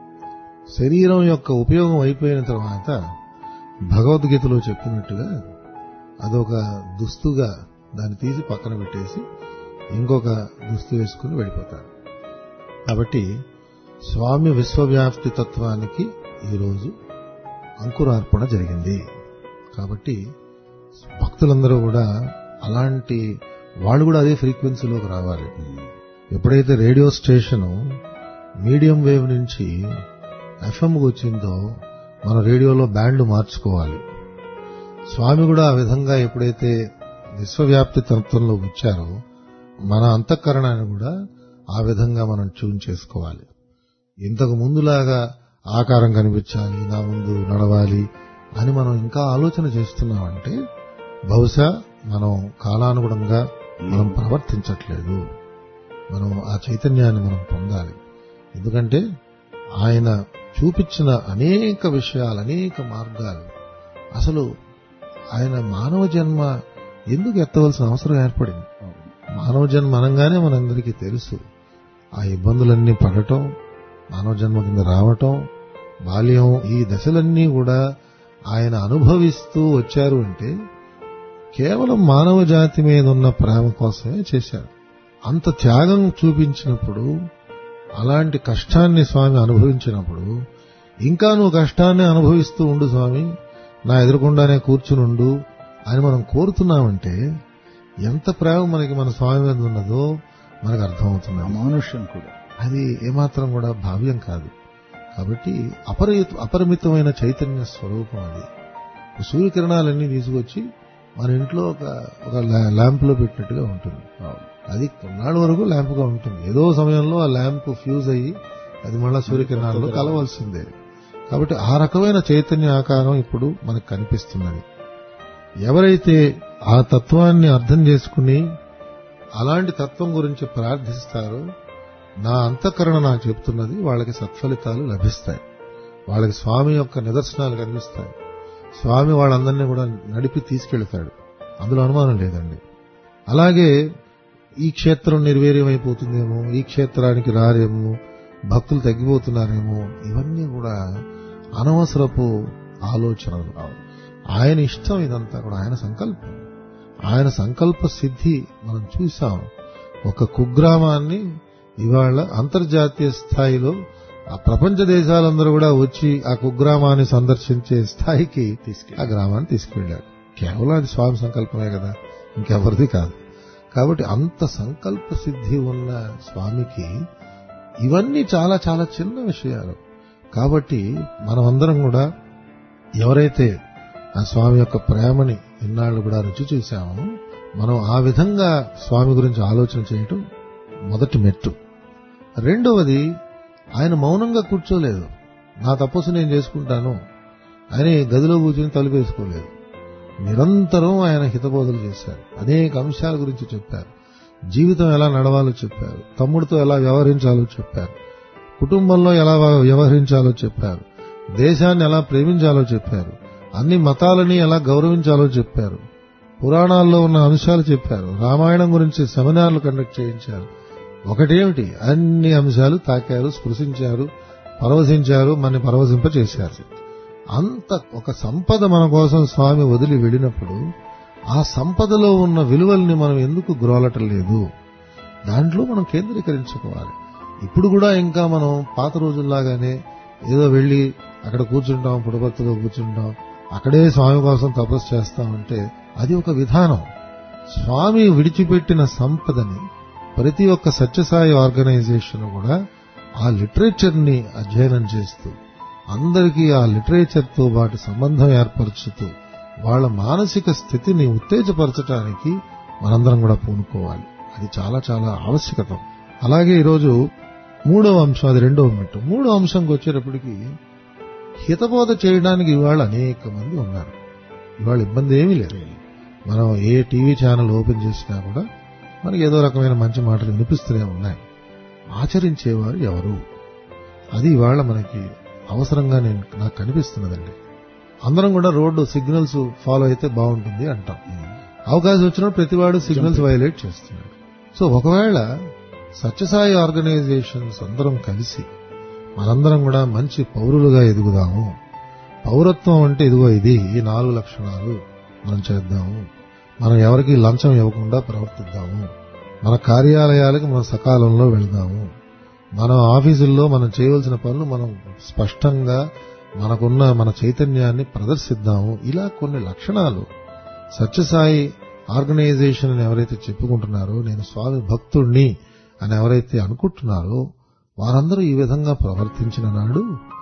శరీరం యొక్క ఉపయోగం అయిపోయిన తర్వాత భగవద్గీతలో చెప్పినట్టుగా అదొక దుస్తుగా దాన్ని తీసి పక్కన పెట్టేసి ఇంకొక దుస్తు వేసుకుని వెళ్ళిపోతారు కాబట్టి స్వామి విశ్వవ్యాప్తి తత్వానికి ఈరోజు అంకురార్పణ జరిగింది కాబట్టి భక్తులందరూ కూడా అలాంటి వాళ్ళు కూడా అదే ఫ్రీక్వెన్సీలోకి రావాలి ఎప్పుడైతే రేడియో స్టేషన్ మీడియం వేవ్ నుంచి ఎఫ్ఎంకి వచ్చిందో మన రేడియోలో బ్యాండ్ మార్చుకోవాలి స్వామి కూడా ఆ విధంగా ఎప్పుడైతే విశ్వవ్యాప్తి తత్వంలో వచ్చారో మన అంతఃకరణాన్ని కూడా ఆ విధంగా మనం ట్యూన్ చేసుకోవాలి ఇంతకు ముందులాగా ఆకారం కనిపించాలి నా ముందు నడవాలి అని మనం ఇంకా ఆలోచన చేస్తున్నామంటే బహుశా మనం కాలానుగుణంగా మనం ప్రవర్తించట్లేదు మనం ఆ చైతన్యాన్ని మనం పొందాలి ఎందుకంటే ఆయన చూపించిన అనేక విషయాలు అనేక మార్గాలు అసలు ఆయన మానవ జన్మ ఎందుకు ఎత్తవలసిన అవసరం ఏర్పడింది మానవ జన్మ అనగానే మనందరికీ తెలుసు ఆ ఇబ్బందులన్నీ పడటం మానవ జన్మ కింద రావటం బాల్యం ఈ దశలన్నీ కూడా ఆయన అనుభవిస్తూ వచ్చారు అంటే కేవలం మానవ జాతి మీద ఉన్న ప్రేమ కోసమే చేశారు అంత త్యాగం చూపించినప్పుడు అలాంటి కష్టాన్ని స్వామి అనుభవించినప్పుడు ఇంకా నువ్వు కష్టాన్ని అనుభవిస్తూ ఉండు స్వామి నా ఎదురుకుండానే కూర్చునుండు అని మనం కోరుతున్నామంటే ఎంత ప్రేమ మనకి మన స్వామి మీద ఉన్నదో మనకు అర్థమవుతుంది అమానుష్యం కూడా అది ఏమాత్రం కూడా భావ్యం కాదు కాబట్టి అపరిమిత అపరిమితమైన చైతన్య స్వరూపం అది సూర్యకిరణాలన్నీ తీసుకొచ్చి మన ఇంట్లో ఒక ఒక ల్యా- ల్యాంప్లో పెట్టినట్టుగా ఉంటుంది అది కొన్నాళ్ళ వరకు ల్యాంప్గా ఉంటుంది ఏదో సమయంలో ఆ ల్యాంప్ ఫ్యూజ్ అయ్యి అది మళ్ళా సూర్యకిరణాల్లో కలవాల్సిందే కాబట్టి ఆ రకమైన చైతన్య ఆకారం ఇప్పుడు మనకు కనిపిస్తున్నది ఎవరైతే ఆ తత్వాన్ని అర్థం చేసుకుని అలాంటి తత్వం గురించి ప్రార్థిస్తారో నా అంతఃకరణ నాకు చెప్తున్నది వాళ్ళకి సత్ఫలితాలు లభిస్తాయి వాళ్ళకి స్వామి యొక్క నిదర్శనాలు కనిపిస్తాయి స్వామి వాళ్ళందరినీ కూడా నడిపి తీసుకెళ్తాడు అందులో అనుమానం లేదండి అలాగే ఈ క్షేత్రం నిర్వీర్యమైపోతుందేమో ఈ క్షేత్రానికి రారేమో భక్తులు తగ్గిపోతున్నారేమో ఇవన్నీ కూడా అనవసరపు ఆలోచనలు ఆయన ఇష్టం ఇదంతా కూడా ఆయన సంకల్పం ఆయన సంకల్ప సిద్ధి మనం చూసాం ఒక కుగ్రామాన్ని ఇవాళ అంతర్జాతీయ స్థాయిలో ఆ ప్రపంచ దేశాలందరూ కూడా వచ్చి ఆ కుగ్రామాన్ని సందర్శించే స్థాయికి ఆ గ్రామాన్ని తీసుకెళ్లారు కేవలం అది స్వామి సంకల్పమే కదా ఇంకెవరిది కాదు కాబట్టి అంత సంకల్ప సిద్ధి ఉన్న స్వామికి ఇవన్నీ చాలా చాలా చిన్న విషయాలు కాబట్టి మనమందరం కూడా ఎవరైతే ఆ స్వామి యొక్క ప్రేమని ఇన్నాళ్ళు కూడా రుచి చూశామో మనం ఆ విధంగా స్వామి గురించి ఆలోచన చేయటం మొదటి మెట్టు రెండవది ఆయన మౌనంగా కూర్చోలేదు నా తపస్సు నేను చేసుకుంటాను ఆయన గదిలో కూర్చొని తలుపేసుకోలేదు నిరంతరం ఆయన హితబోధలు చేశారు అనేక అంశాల గురించి చెప్పారు జీవితం ఎలా నడవాలో చెప్పారు తమ్ముడితో ఎలా వ్యవహరించాలో చెప్పారు కుటుంబంలో ఎలా వ్యవహరించాలో చెప్పారు దేశాన్ని ఎలా ప్రేమించాలో చెప్పారు అన్ని మతాలని ఎలా గౌరవించాలో చెప్పారు పురాణాల్లో ఉన్న అంశాలు చెప్పారు రామాయణం గురించి సెమినార్లు కండక్ట్ చేయించారు ఒకటేమిటి అన్ని అంశాలు తాకారు స్పృశించారు పరవశించారు మన పరవశింప చేశారు అంత ఒక సంపద మన కోసం స్వామి వదిలి వెళ్ళినప్పుడు ఆ సంపదలో ఉన్న విలువల్ని మనం ఎందుకు గ్రోలటం లేదు దాంట్లో మనం కేంద్రీకరించుకోవాలి ఇప్పుడు కూడా ఇంకా మనం పాత రోజుల్లాగానే ఏదో వెళ్లి అక్కడ కూర్చుంటాం పుడపత్తులో కూర్చుంటాం అక్కడే స్వామి కోసం తపస్సు చేస్తామంటే అది ఒక విధానం స్వామి విడిచిపెట్టిన సంపదని ప్రతి ఒక్క సత్యసాయి ఆర్గనైజేషన్ కూడా ఆ లిటరేచర్ ని అధ్యయనం చేస్తూ అందరికీ ఆ లిటరేచర్ తో వాటి సంబంధం ఏర్పరుచుతూ వాళ్ళ మానసిక స్థితిని ఉత్తేజపరచడానికి మనందరం కూడా పూనుకోవాలి అది చాలా చాలా ఆవశ్యకతం అలాగే ఈరోజు మూడవ అంశం అది రెండవ మెట్టు మూడో అంశంకి వచ్చేటప్పటికి హితబోధ చేయడానికి ఇవాళ అనేక మంది ఉన్నారు ఇవాళ ఇబ్బంది ఏమీ లేదు మనం ఏ టీవీ ఛానల్ ఓపెన్ చేసినా కూడా మనకి ఏదో రకమైన మంచి మాటలు వినిపిస్తూనే ఉన్నాయి ఆచరించేవారు ఎవరు అది ఇవాళ మనకి అవసరంగా నేను నాకు కనిపిస్తున్నదండి అందరం కూడా రోడ్డు సిగ్నల్స్ ఫాలో అయితే బాగుంటుంది అంటాం అవకాశం వచ్చినప్పుడు ప్రతివాడు సిగ్నల్స్ వైలేట్ చేస్తున్నాడు సో ఒకవేళ సత్యసాయి ఆర్గనైజేషన్స్ అందరం కలిసి మనందరం కూడా మంచి పౌరులుగా ఎదుగుదాము పౌరత్వం అంటే ఇదిగో ఇది ఈ నాలుగు లక్షణాలు మనం చేద్దాము మనం ఎవరికి లంచం ఇవ్వకుండా ప్రవర్తిద్దాము మన కార్యాలయాలకు మనం సకాలంలో వెళ్దాము మన ఆఫీసుల్లో మనం చేయవలసిన పనులు మనం స్పష్టంగా మనకున్న మన చైతన్యాన్ని ప్రదర్శిద్దాము ఇలా కొన్ని లక్షణాలు సత్యసాయి ఆర్గనైజేషన్ అని ఎవరైతే చెప్పుకుంటున్నారో నేను స్వామి భక్తుణ్ణి అని ఎవరైతే అనుకుంటున్నారో వారందరూ ఈ విధంగా ప్రవర్తించిన నాడు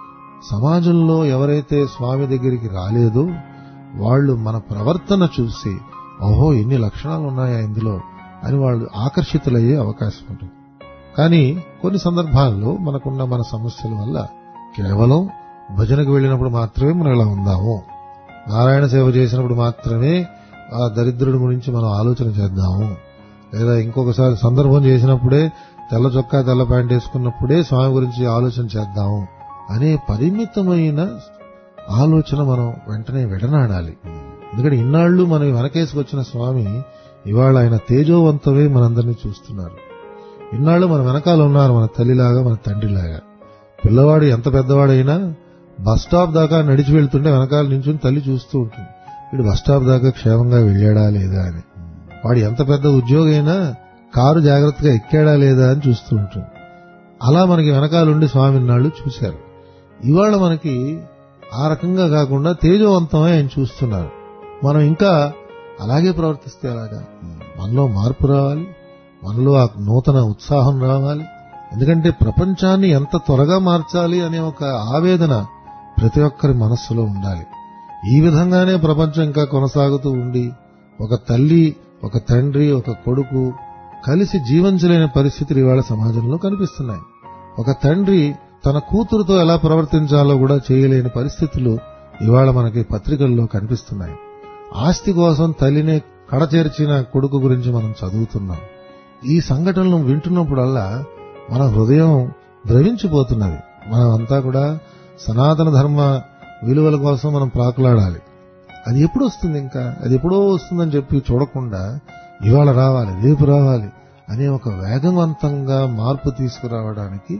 సమాజంలో ఎవరైతే స్వామి దగ్గరికి రాలేదో వాళ్ళు మన ప్రవర్తన చూసి ఓహో ఎన్ని లక్షణాలు ఉన్నాయా ఇందులో అని వాళ్ళు ఆకర్షితులయ్యే అవకాశం ఉంటుంది కానీ కొన్ని సందర్భాల్లో మనకున్న మన సమస్యల వల్ల కేవలం భజనకు వెళ్ళినప్పుడు మాత్రమే మనం ఇలా ఉందాము నారాయణ సేవ చేసినప్పుడు మాత్రమే ఆ దరిద్రుడి గురించి మనం ఆలోచన చేద్దాము లేదా ఇంకొకసారి సందర్భం చేసినప్పుడే తెల్ల చొక్కా తెల్ల ప్యాంట్ వేసుకున్నప్పుడే స్వామి గురించి ఆలోచన చేద్దాము అనే పరిమితమైన ఆలోచన మనం వెంటనే విడనాడాలి ఎందుకంటే ఇన్నాళ్లు మనం వెనకేసుకొచ్చిన స్వామి ఇవాళ ఆయన తేజోవంతమే మనందరినీ చూస్తున్నారు ఇన్నాళ్ళు మన వెనకాల ఉన్నారు మన తల్లిలాగా మన తండ్రిలాగా పిల్లవాడు ఎంత పెద్దవాడైనా బస్ స్టాప్ దాకా నడిచి వెళ్తుంటే వెనకాల నించుని తల్లి చూస్తూ ఉంటుంది వీడు బస్ స్టాప్ దాకా క్షేమంగా వెళ్ళాడా లేదా అని వాడు ఎంత పెద్ద ఉద్యోగి అయినా కారు జాగ్రత్తగా ఎక్కాడా లేదా అని చూస్తూ ఉంటుంది అలా మనకి వెనకాలండి స్వామి నాళ్ళు చూశారు ఇవాళ మనకి ఆ రకంగా కాకుండా తేజవంతమై ఆయన చూస్తున్నారు మనం ఇంకా అలాగే ప్రవర్తిస్తే అలాగా మనలో మార్పు రావాలి మనలో ఆ నూతన ఉత్సాహం రావాలి ఎందుకంటే ప్రపంచాన్ని ఎంత త్వరగా మార్చాలి అనే ఒక ఆవేదన ప్రతి ఒక్కరి మనస్సులో ఉండాలి ఈ విధంగానే ప్రపంచం ఇంకా కొనసాగుతూ ఉండి ఒక తల్లి ఒక తండ్రి ఒక కొడుకు కలిసి జీవించలేని పరిస్థితులు ఇవాళ సమాజంలో కనిపిస్తున్నాయి ఒక తండ్రి తన కూతురుతో ఎలా ప్రవర్తించాలో కూడా చేయలేని పరిస్థితులు ఇవాళ మనకి పత్రికల్లో కనిపిస్తున్నాయి ఆస్తి కోసం తల్లినే కడచేర్చిన కొడుకు గురించి మనం చదువుతున్నాం ఈ సంఘటనలు వింటున్నప్పుడల్లా మన హృదయం ద్రవించిపోతున్నది మనం అంతా కూడా సనాతన ధర్మ విలువల కోసం మనం ప్రాకులాడాలి అది ఎప్పుడు వస్తుంది ఇంకా అది ఎప్పుడో వస్తుందని చెప్పి చూడకుండా ఇవాళ రావాలి రేపు రావాలి అనే ఒక వేగవంతంగా మార్పు తీసుకురావడానికి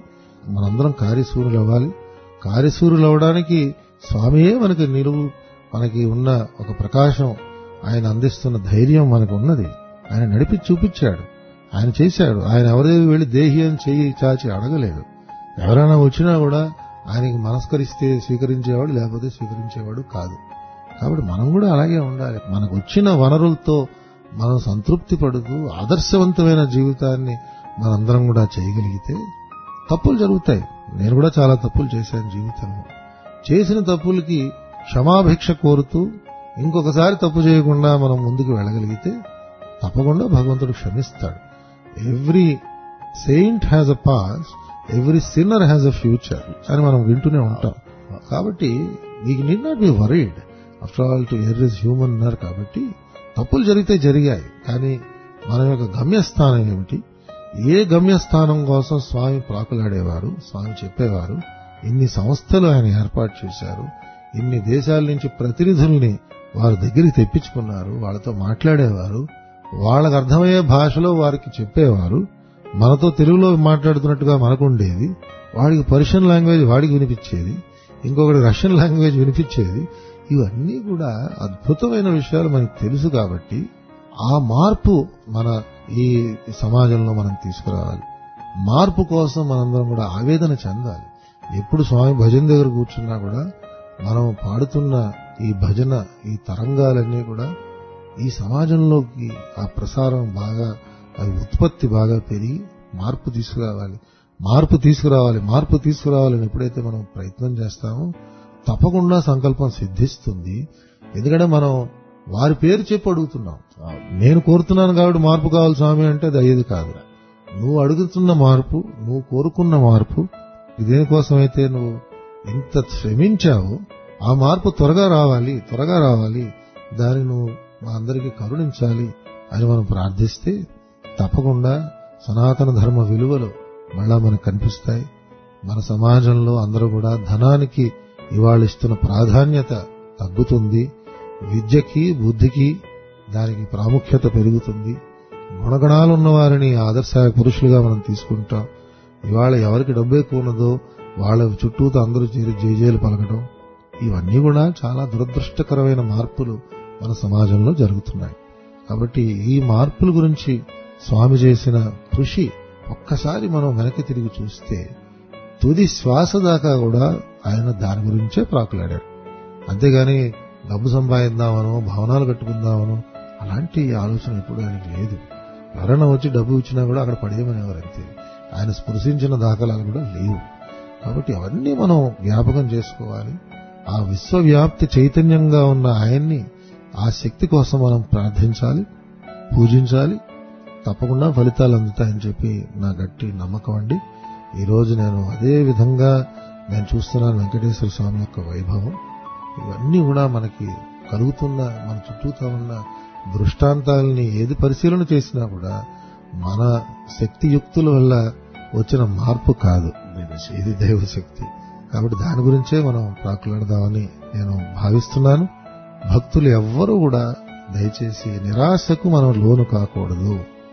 మనందరం కార్యసూరులు అవ్వాలి కార్యసూరులు అవ్వడానికి స్వామియే మనకి నిలువు మనకి ఉన్న ఒక ప్రకాశం ఆయన అందిస్తున్న ధైర్యం మనకు ఉన్నది ఆయన నడిపి చూపించాడు ఆయన చేశాడు ఆయన ఎవరైనా వెళ్ళి దేహి అని చెయ్యి చాచి అడగలేదు ఎవరైనా వచ్చినా కూడా ఆయనకి మనస్కరిస్తే స్వీకరించేవాడు లేకపోతే స్వీకరించేవాడు కాదు కాబట్టి మనం కూడా అలాగే ఉండాలి మనకు వచ్చిన వనరులతో మనం సంతృప్తి పడుతూ ఆదర్శవంతమైన జీవితాన్ని మనందరం కూడా చేయగలిగితే తప్పులు జరుగుతాయి నేను కూడా చాలా తప్పులు చేశాను జీవితంలో చేసిన తప్పులకి క్షమాభిక్ష కోరుతూ ఇంకొకసారి తప్పు చేయకుండా మనం ముందుకు వెళ్ళగలిగితే తప్పకుండా భగవంతుడు క్షమిస్తాడు every saint has a past every sinner has a future అని మనం వింటూనే ఉంటాం కాబట్టి మీకు need not be worried after all to err is human అన్నారు కాబట్టి తప్పులు జరిగితే జరిగాయి కానీ మన యొక్క గమ్యస్థానం ఏమిటి ఏ గమ్యస్థానం కోసం స్వామి ప్రాకులాడేవారు స్వామి చెప్పేవారు ఇన్ని సంస్థలు ఆయన ఏర్పాటు చేశారు ఇన్ని దేశాల నుంచి ప్రతినిధుల్ని వారి దగ్గరికి తెప్పించుకున్నారు వాళ్ళతో మాట్లాడేవారు వాళ్ళకు అర్థమయ్యే భాషలో వారికి చెప్పేవారు మనతో తెలుగులో మాట్లాడుతున్నట్టుగా మనకు ఉండేది వాడికి పర్షియన్ లాంగ్వేజ్ వాడికి వినిపించేది ఇంకొకటి రష్యన్ లాంగ్వేజ్ వినిపించేది ఇవన్నీ కూడా అద్భుతమైన విషయాలు మనకు తెలుసు కాబట్టి ఆ మార్పు మన ఈ సమాజంలో మనం తీసుకురావాలి మార్పు కోసం మనందరం కూడా ఆవేదన చెందాలి ఎప్పుడు స్వామి భజన దగ్గర కూర్చున్నా కూడా మనం పాడుతున్న ఈ భజన ఈ తరంగాలన్నీ కూడా ఈ సమాజంలోకి ఆ ప్రసారం బాగా అవి ఉత్పత్తి బాగా పెరిగి మార్పు తీసుకురావాలి మార్పు తీసుకురావాలి మార్పు తీసుకురావాలని ఎప్పుడైతే మనం ప్రయత్నం చేస్తామో తప్పకుండా సంకల్పం సిద్ధిస్తుంది ఎందుకంటే మనం వారి పేరు చెప్పి అడుగుతున్నాం నేను కోరుతున్నాను కాబట్టి మార్పు కావాలి స్వామి అంటే అది అయ్యేది కాదు నువ్వు అడుగుతున్న మార్పు నువ్వు కోరుకున్న మార్పు దేనికోసమైతే నువ్వు ఇంత శ్రమించావో ఆ మార్పు త్వరగా రావాలి త్వరగా రావాలి దాన్ని నువ్వు మా అందరికీ కరుణించాలి అని మనం ప్రార్థిస్తే తప్పకుండా సనాతన ధర్మ విలువలు మళ్ళా మనకు కనిపిస్తాయి మన సమాజంలో అందరూ కూడా ధనానికి ఇవాళ ఇస్తున్న ప్రాధాన్యత తగ్గుతుంది విద్యకి బుద్ధికి దానికి ప్రాముఖ్యత పెరుగుతుంది గుణగణాలున్న వారిని ఆదర్శ పురుషులుగా మనం తీసుకుంటాం ఇవాళ ఎవరికి డబ్బు ఎక్కువ ఉన్నదో వాళ్ళ చుట్టూతో అందరూ చేరి జేజేలు పలకడం ఇవన్నీ కూడా చాలా దురదృష్టకరమైన మార్పులు మన సమాజంలో జరుగుతున్నాయి కాబట్టి ఈ మార్పుల గురించి స్వామి చేసిన కృషి ఒక్కసారి మనం వెనక్కి తిరిగి చూస్తే తుది శ్వాస దాకా కూడా ఆయన దాని గురించే ప్రాకులాడాడు అంతేగాని డబ్బు సంపాదిద్దామనో భవనాలు కట్టుకుందామనో అలాంటి ఆలోచన ఎప్పుడు ఆయనకి లేదు ఎవరైనా వచ్చి డబ్బు ఇచ్చినా కూడా అక్కడ పడేయమనేవారు అంతే ఆయన స్పృశించిన దాఖలాలు కూడా లేవు కాబట్టి అవన్నీ మనం జ్ఞాపకం చేసుకోవాలి ఆ విశ్వవ్యాప్తి చైతన్యంగా ఉన్న ఆయన్ని ఆ శక్తి కోసం మనం ప్రార్థించాలి పూజించాలి తప్పకుండా ఫలితాలు అందుతాయని చెప్పి నా గట్టి నమ్మకం అండి ఈ రోజు నేను అదే విధంగా నేను చూస్తున్నాను వెంకటేశ్వర స్వామి యొక్క వైభవం ఇవన్నీ కూడా మనకి కలుగుతున్న మన చుట్టూతో ఉన్న దృష్టాంతాలని ఏది పరిశీలన చేసినా కూడా మన శక్తి యుక్తుల వల్ల వచ్చిన మార్పు కాదు ఇది దైవశక్తి కాబట్టి దాని గురించే మనం ప్రాకులాడదామని నేను భావిస్తున్నాను భక్తులు ఎవ్వరూ కూడా దయచేసి నిరాశకు మనం లోను కాకూడదు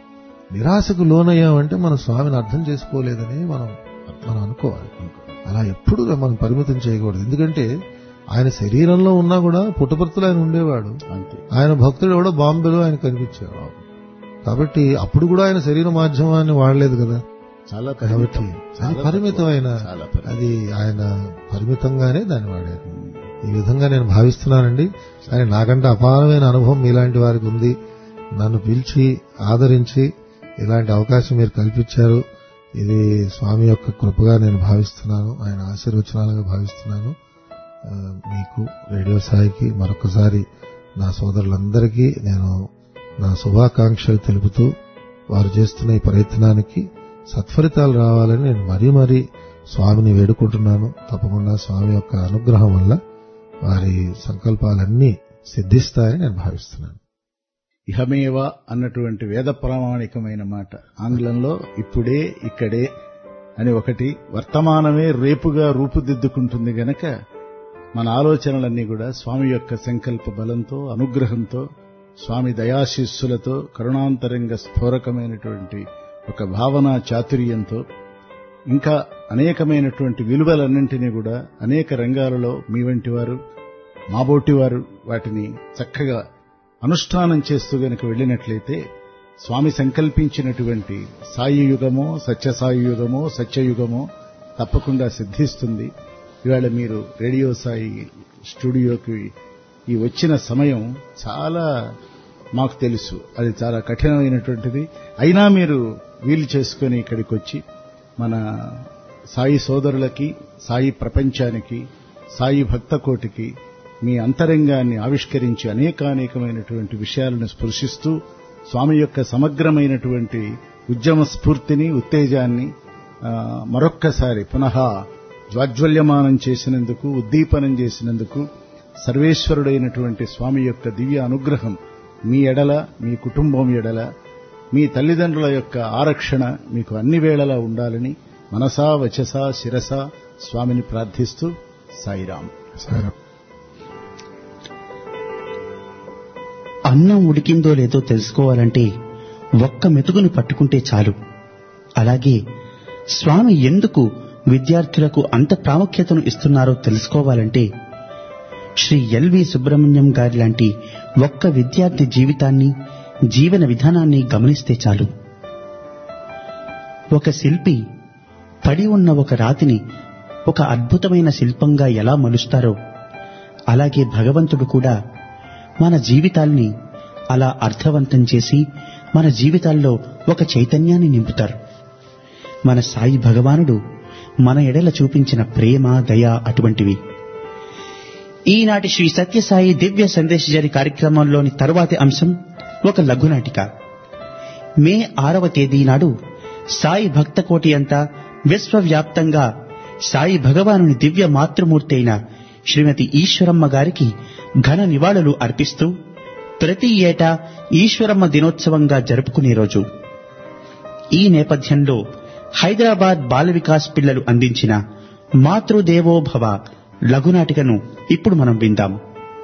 నిరాశకు లోనయ్యామంటే మన స్వామిని అర్థం చేసుకోలేదని మనం మనం అనుకోవాలి అలా ఎప్పుడు మనం పరిమితం చేయకూడదు ఎందుకంటే ఆయన శరీరంలో ఉన్నా కూడా పుట్టపర్తులు ఆయన ఉండేవాడు అంతే ఆయన భక్తుడు కూడా బాంబేలో ఆయన కనిపించాడు కాబట్టి అప్పుడు కూడా ఆయన శరీర మాధ్యమాన్ని వాడలేదు కదా చాలా కాబట్టి పరిమితం. అది చాలా పరిమితమైన తక్కువ. చాలా పరిమితం. అది ఆయన పరిమితంగానే దాన్ని వాడారు ఈ విధంగా నేను భావిస్తున్నానండి కానీ నాకంటే అపారమైన అనుభవం మీలాంటి వారికి ఉంది నన్ను పిలిచి ఆదరించి ఇలాంటి అవకాశం మీరు కల్పించారు ఇది స్వామి యొక్క కృపగా నేను భావిస్తున్నాను ఆయన ఆశీర్వచనాలుగా భావిస్తున్నాను ఆ, మీకు రేడియో సాయికి మరొకసారి నా సోదరులందరికీ నేను నా శుభాకాంక్షలు తెలుపుతూ వారు చేస్తున్న ఈ ప్రయత్నానికి సత్ఫలితాలు రావాలని నేను మరీ మరీ స్వామిని వేడుకుంటున్నాను తప్పకుండా స్వామి యొక్క అనుగ్రహం వల్ల వారి సంకల్పాలన్నీ సిద్ధిస్తాయని నేను భావిస్తున్నాను ఇహమేవ అన్నటువంటి వేద ప్రామాణికమైన మాట ఆంగ్లంలో ఇప్పుడే ఇక్కడే అని ఒకటి వర్తమానమే రేపుగా రూపుదిద్దుకుంటుంది గనక మన ఆలోచనలన్నీ కూడా స్వామి యొక్క సంకల్ప బలంతో అనుగ్రహంతో స్వామి దయాశిస్సులతో కరుణాంతరంగ స్ఫోరకమైనటువంటి ఒక భావనా చాతుర్యంతో ఇంకా అనేకమైనటువంటి విలువలన్నింటినీ కూడా అనేక రంగాలలో మీ వంటి వారు మాబోటి వారు వాటిని చక్కగా అనుష్ఠానం చేస్తూ గనక వెళ్ళినట్లయితే స్వామి సంకల్పించినటువంటి సాయి యుగమో సత్యసాయి యుగమో సత్యయుగమో తప్పకుండా సిద్ధిస్తుంది ఇవాళ మీరు రేడియో సాయి స్టూడియోకి ఈ వచ్చిన సమయం చాలా మాకు తెలుసు అది చాలా కఠినమైనటువంటిది అయినా మీరు వీలు చేసుకొని ఇక్కడికి వచ్చి మన సాయి సోదరులకి సాయి ప్రపంచానికి సాయి భక్త కోటికి మీ అంతరంగాన్ని ఆవిష్కరించి అనేకానేకమైనటువంటి విషయాలను స్పృశిస్తూ స్వామి యొక్క సమగ్రమైనటువంటి ఉద్యమ స్ఫూర్తిని ఉత్తేజాన్ని ఆ, మరొక్కసారి పునః జ్వాజ్వల్యమానం చేసినందుకు ఉద్దీపనం చేసినందుకు సర్వేశ్వరుడైనటువంటి స్వామి యొక్క దివ్య అనుగ్రహం మీ ఎడల మీ కుటుంబం ఎడల మీ తల్లిదండ్రుల యొక్క ఆరక్షణ మీకు అన్ని వేళలా ఉండాలని మనసా వచసా శిరస స్వామిని ప్రార్థిస్తూ సాయిరాం సరే అన్నం ఉడికిందో లేదో తెలుసుకోవాలంటే ఒక్క మెతుకును పట్టుకుంటే చాలు అలాగే స్వామి ఎందుకు విద్యార్థులకు అంత ప్రాముఖ్యతను ఇస్తున్నారో తెలుసుకోవాలంటే శ్రీ ఎల్వి సుబ్రహ్మణ్యం గారి లాంటి ఒక్క విద్యార్థి జీవితాన్ని జీవన విధానాన్ని గమనిస్తే చాలు ఒక శిల్పి పడి ఉన్న ఒక రాతిని ఒక అద్భుతమైన శిల్పంగా ఎలా మలుస్తారో అలాగే భగవంతుడు కూడా మన జీవితాల్ని అలా అర్థవంతం చేసి మన జీవితాల్లో ఒక చైతన్యాన్ని నింపుతారు మన సాయి భగవానుడు మన ఎడల చూపించిన ప్రేమ దయ అటువంటివి ఈనాటి శ్రీ సత్యసాయి దివ్య సందేశజరి కార్యక్రమంలోని తరువాతి అంశం ఒక లఘునాటిక మే ఆరవ తేదీ నాడు సాయి భక్త కోటి అంతా విశ్వవ్యాప్తంగా సాయి భగవానుని దివ్య మాతృమూర్తి అయిన శ్రీమతి ఈశ్వరమ్మ గారికి ఘన నివాళులు అర్పిస్తూ ప్రతి ఏటా ఈశ్వరమ్మ దినోత్సవంగా జరుపుకునే రోజు ఈ నేపథ్యంలో హైదరాబాద్ బాల వికాస్ పిల్లలు అందించిన మాతృదేవో భవ లఘునాటికను ఇప్పుడు మనం విందాం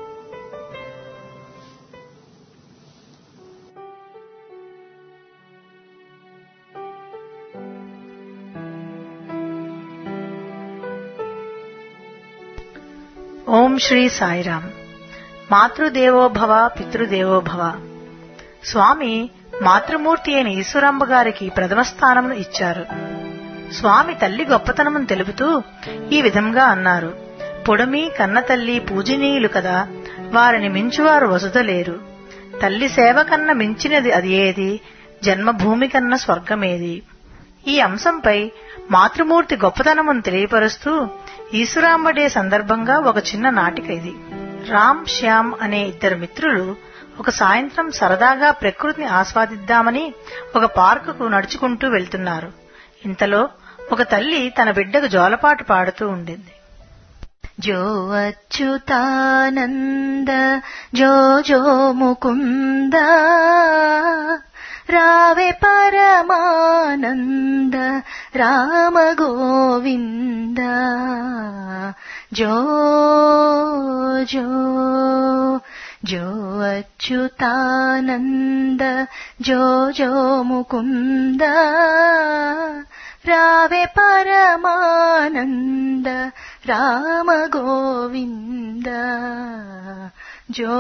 ఓం శ్రీ సాయిరామ్ మాతృదేవో భవ పితృదేవో భవ స్వామి మాతృమూర్తి అయిన ఈశ్వరంబ గారికి ప్రథమ స్థానమును ఇచ్చారు స్వామి తల్లి గొప్పతనమును తెలుపుతూ ఈ విధంగా అన్నారు పొడమి కన్నతల్లి పూజనీయులు కదా వారిని మించువారు వసుదలేరు తల్లి సేవ కన్న మించినది అది ఏది జన్మభూమి కన్న స్వర్గమేది ఈ అంశంపై మాతృమూర్తి గొప్పతనమును తెలియపరుస్తూ ఈశ్వరాంబ డే సందర్భంగా ఒక చిన్న నాటిక ఇది రామ్ శ్యామ్ అనే ఇద్దరు మిత్రులు ఒక సాయంత్రం సరదాగా ప్రకృతిని ఆస్వాదిద్దామని ఒక పార్కుకు నడుచుకుంటూ వెళ్తున్నారు ఇంతలో ఒక తల్లి తన బిడ్డకు జోలపాటు పాడుతూ ఉండింది జో అచ్యుతానంద జో జో ముకుంద రావే పరమానంద రామ గోవింద జో జో జో అచ్యుతానంద జో జో ముకుంద రావే పరమానంద రామ గోవింద జో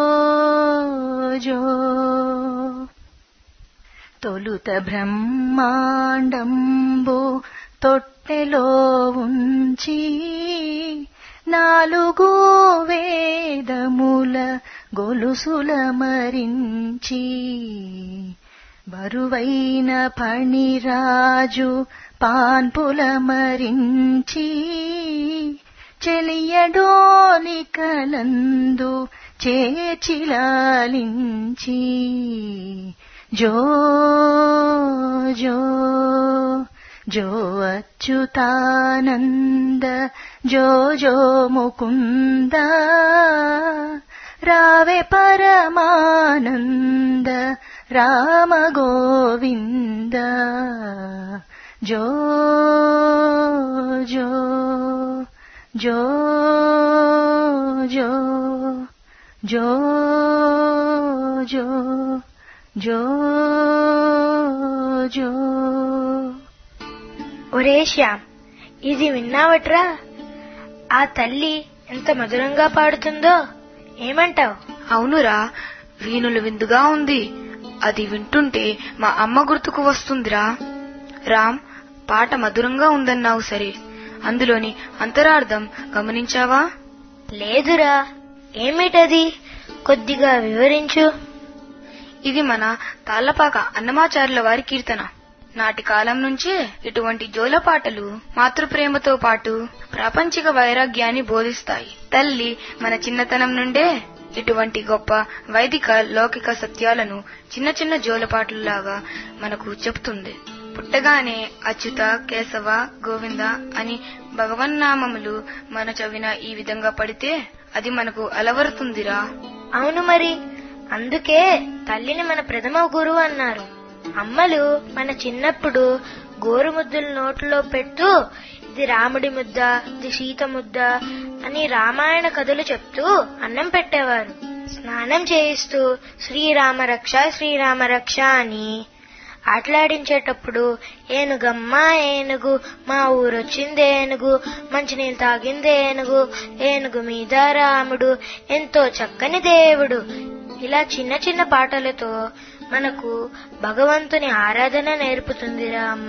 జో తొలుత బ్రహ్మాండంబు తొట్టెలో ఉంచి నాలుగు వేదముల గొలుసుల మరించి బరువైన పణిరాజు పాన్పుల మరించి చెలియడోలికలందు చేచిలాలించి జో జో జో అచ్యుతానంద జో జో ముకుంద రావే పరమానంద రామ గోవింద జో జో జో జో జో జో జో జో ఒరే శ్యామ్ ఇది విన్నావట్రా ఆ తల్లి ఎంత మధురంగా పాడుతుందో ఏమంటావ్ అవునురా వీణులు విందుగా ఉంది అది వింటుంటే మా అమ్మ గుర్తుకు వస్తుందిరా రామ్ పాట మధురంగా ఉందన్నావు సరే అందులోని అంతరార్థం గమనించావా లేదురా ఏమిటది కొద్దిగా వివరించు ఇది మన తాళ్లపాక అన్నమాచార్యుల వారి కీర్తన నాటి కాలం నుంచే ఇటువంటి జోలపాటలు మాతృప్రేమతో పాటు ప్రాపంచిక వైరాగ్యాన్ని బోధిస్తాయి తల్లి మన చిన్నతనం నుండే ఇటువంటి గొప్ప వైదిక లౌకిక సత్యాలను చిన్న చిన్న జోలపాటలలాగా మనకు చెప్తుంది పుట్టగానే అచ్యుత కేశవ గోవింద అని భగవన్నామములు మన చవిన ఈ విధంగా పడితే అది మనకు అలవరుతుందిరా అవును మరి అందుకే తల్లిని మన ప్రథమ గురువు అన్నారు అమ్మలు మన చిన్నప్పుడు గోరు ముద్దలు నోట్లో పెడుతూ ఇది రాముడి ముద్ద ఇది సీత ముద్ద అని రామాయణ కథలు చెప్తూ అన్నం పెట్టేవారు స్నానం చేయిస్తూ శ్రీరామ రక్ష శ్రీరామ రక్ష అని ఆటలాడించేటప్పుడు ఏనుగమ్మ ఏనుగు మా ఊరొచ్చింది ఏనుగు మంచినీళ్ళు తాగింది ఏనుగు ఏనుగు మీద రాముడు ఎంతో చక్కని దేవుడు ఇలా చిన్న చిన్న పాటలతో మనకు భగవంతుని ఆరాధన నేర్పుతుందిరా అమ్మ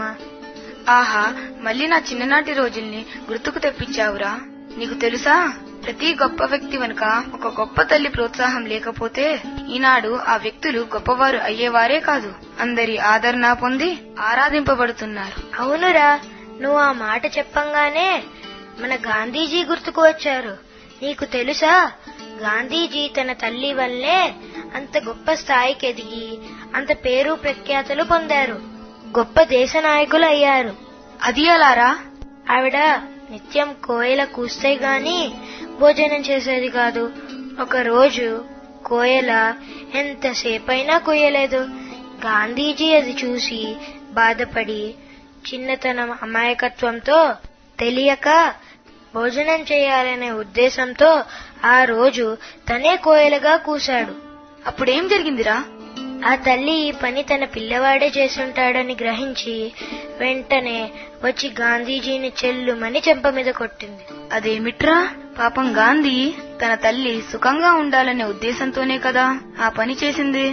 ఆహా మళ్ళీ నా చిన్ననాటి రోజుల్ని గుర్తుకు తెప్పించావురా నీకు తెలుసా ప్రతి గొప్ప వ్యక్తి వెనుక ఒక గొప్ప తల్లి ప్రోత్సాహం లేకపోతే ఈనాడు ఆ వ్యక్తులు గొప్పవారు అయ్యేవారే కాదు అందరి ఆదరణ పొంది ఆరాధింపబడుతున్నారు అవునురా నువ్వు ఆ మాట చెప్పంగానే మన గాంధీజీ గుర్తుకు వచ్చారు నీకు తెలుసా గాంధీజీ తన తల్లి వల్లే అంత గొప్ప స్థాయికి ఎదిగి అంత పేరు ప్రఖ్యాతులు పొందారు గొప్ప దేశ నాయకులు అయ్యారు అది ఎలారా ఆవిడ నిత్యం కోయల కూస్తే గాని భోజనం చేసేది కాదు ఒక రోజు కోయల ఎంతసేపైనా కూయలేదు గాంధీజీ అది చూసి బాధపడి చిన్నతనం అమాయకత్వంతో తెలియక భోజనం చేయాలనే ఉద్దేశంతో ఆ రోజు తనే కోయలుగా కూశాడు అప్పుడేం జరిగిందిరా ఆ తల్లి ఈ పని తన పిల్లవాడే చేసుంటాడని గ్రహించి వెంటనే వచ్చి గాంధీజీని చెల్లుమని చెంప మీద కొట్టింది అదేమిట్రా పాపం గాంధీ తన తల్లి సుఖంగా ఉండాలనే ఉద్దేశంతోనే కదా ఆ పని చేసింది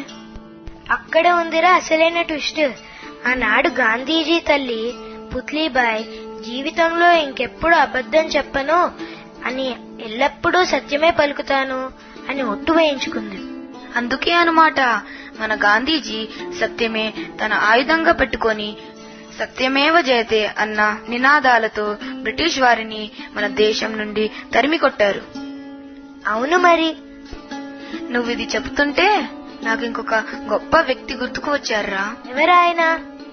అక్కడ ఉందిరా అసలైన ట్విస్ట్ ఆనాడు గాంధీజీ తల్లి పుత్లీబాయ్ జీవితంలో ఇంకెప్పుడు అబద్ధం చెప్పను అని ఎల్లప్పుడూ సత్యమే పలుకుతాను అని ఒట్టు వేయించుకుంది అందుకే అన్నమాట మన గాంధీజీ సత్యమే తన ఆయుధంగా పెట్టుకొని సత్యమేవ జయతే అన్న నినాదాలతో బ్రిటిష్ వారిని మన దేశం నుండి తరిమి కొట్టారు అవును మరి నువ్వు ఇది చెప్తుంటే నాకు ఇంకొక గొప్ప వ్యక్తి గుర్తుకు వచ్చారా ఎవరాయన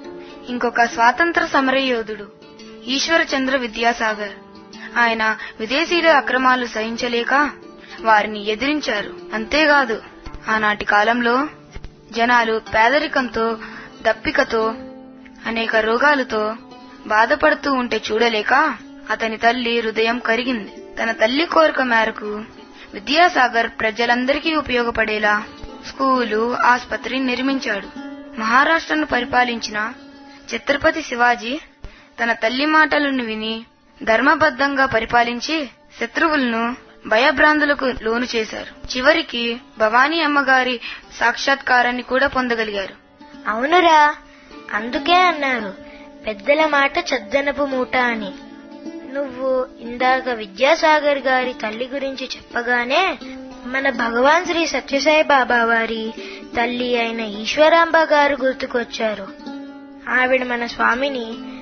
ఇంకొక స్వాతంత్ర సమరయోధుడు ఈశ్వర చంద్ర విద్యాసాగర్ ఆయన విదేశీయుల అక్రమాలు సహించలేక వారిని ఎదిరించారు అంతేకాదు ఆనాటి కాలంలో జనాలు పేదరికంతో దప్పికతో అనేక రోగాలతో బాధపడుతూ ఉంటే చూడలేక అతని తల్లి హృదయం కరిగింది తన తల్లి కోరిక మేరకు విద్యాసాగర్ ప్రజలందరికీ ఉపయోగపడేలా స్కూలు ఆసుపత్రి నిర్మించాడు మహారాష్ట్రను పరిపాలించిన ఛత్రపతి శివాజీ తన తల్లి మాటలను విని ధర్మబద్ధంగా పరిపాలించి శత్రువులను భయభ్రాంతులకు లోను చేశారు చివరికి భవానీ అమ్మగారి సాక్షాత్కారాన్ని కూడా పొందగలిగారు అవునురా అందుకే అన్నారు పెద్దల మాట చద్దనపు మూట అని నువ్వు ఇందాక విద్యాసాగర్ గారి తల్లి గురించి చెప్పగానే మన భగవాన్ శ్రీ సత్యసాయి బాబా వారి తల్లి అయిన ఈశ్వరాంబ గారు గుర్తుకొచ్చారు ఆవిడ మన స్వామిని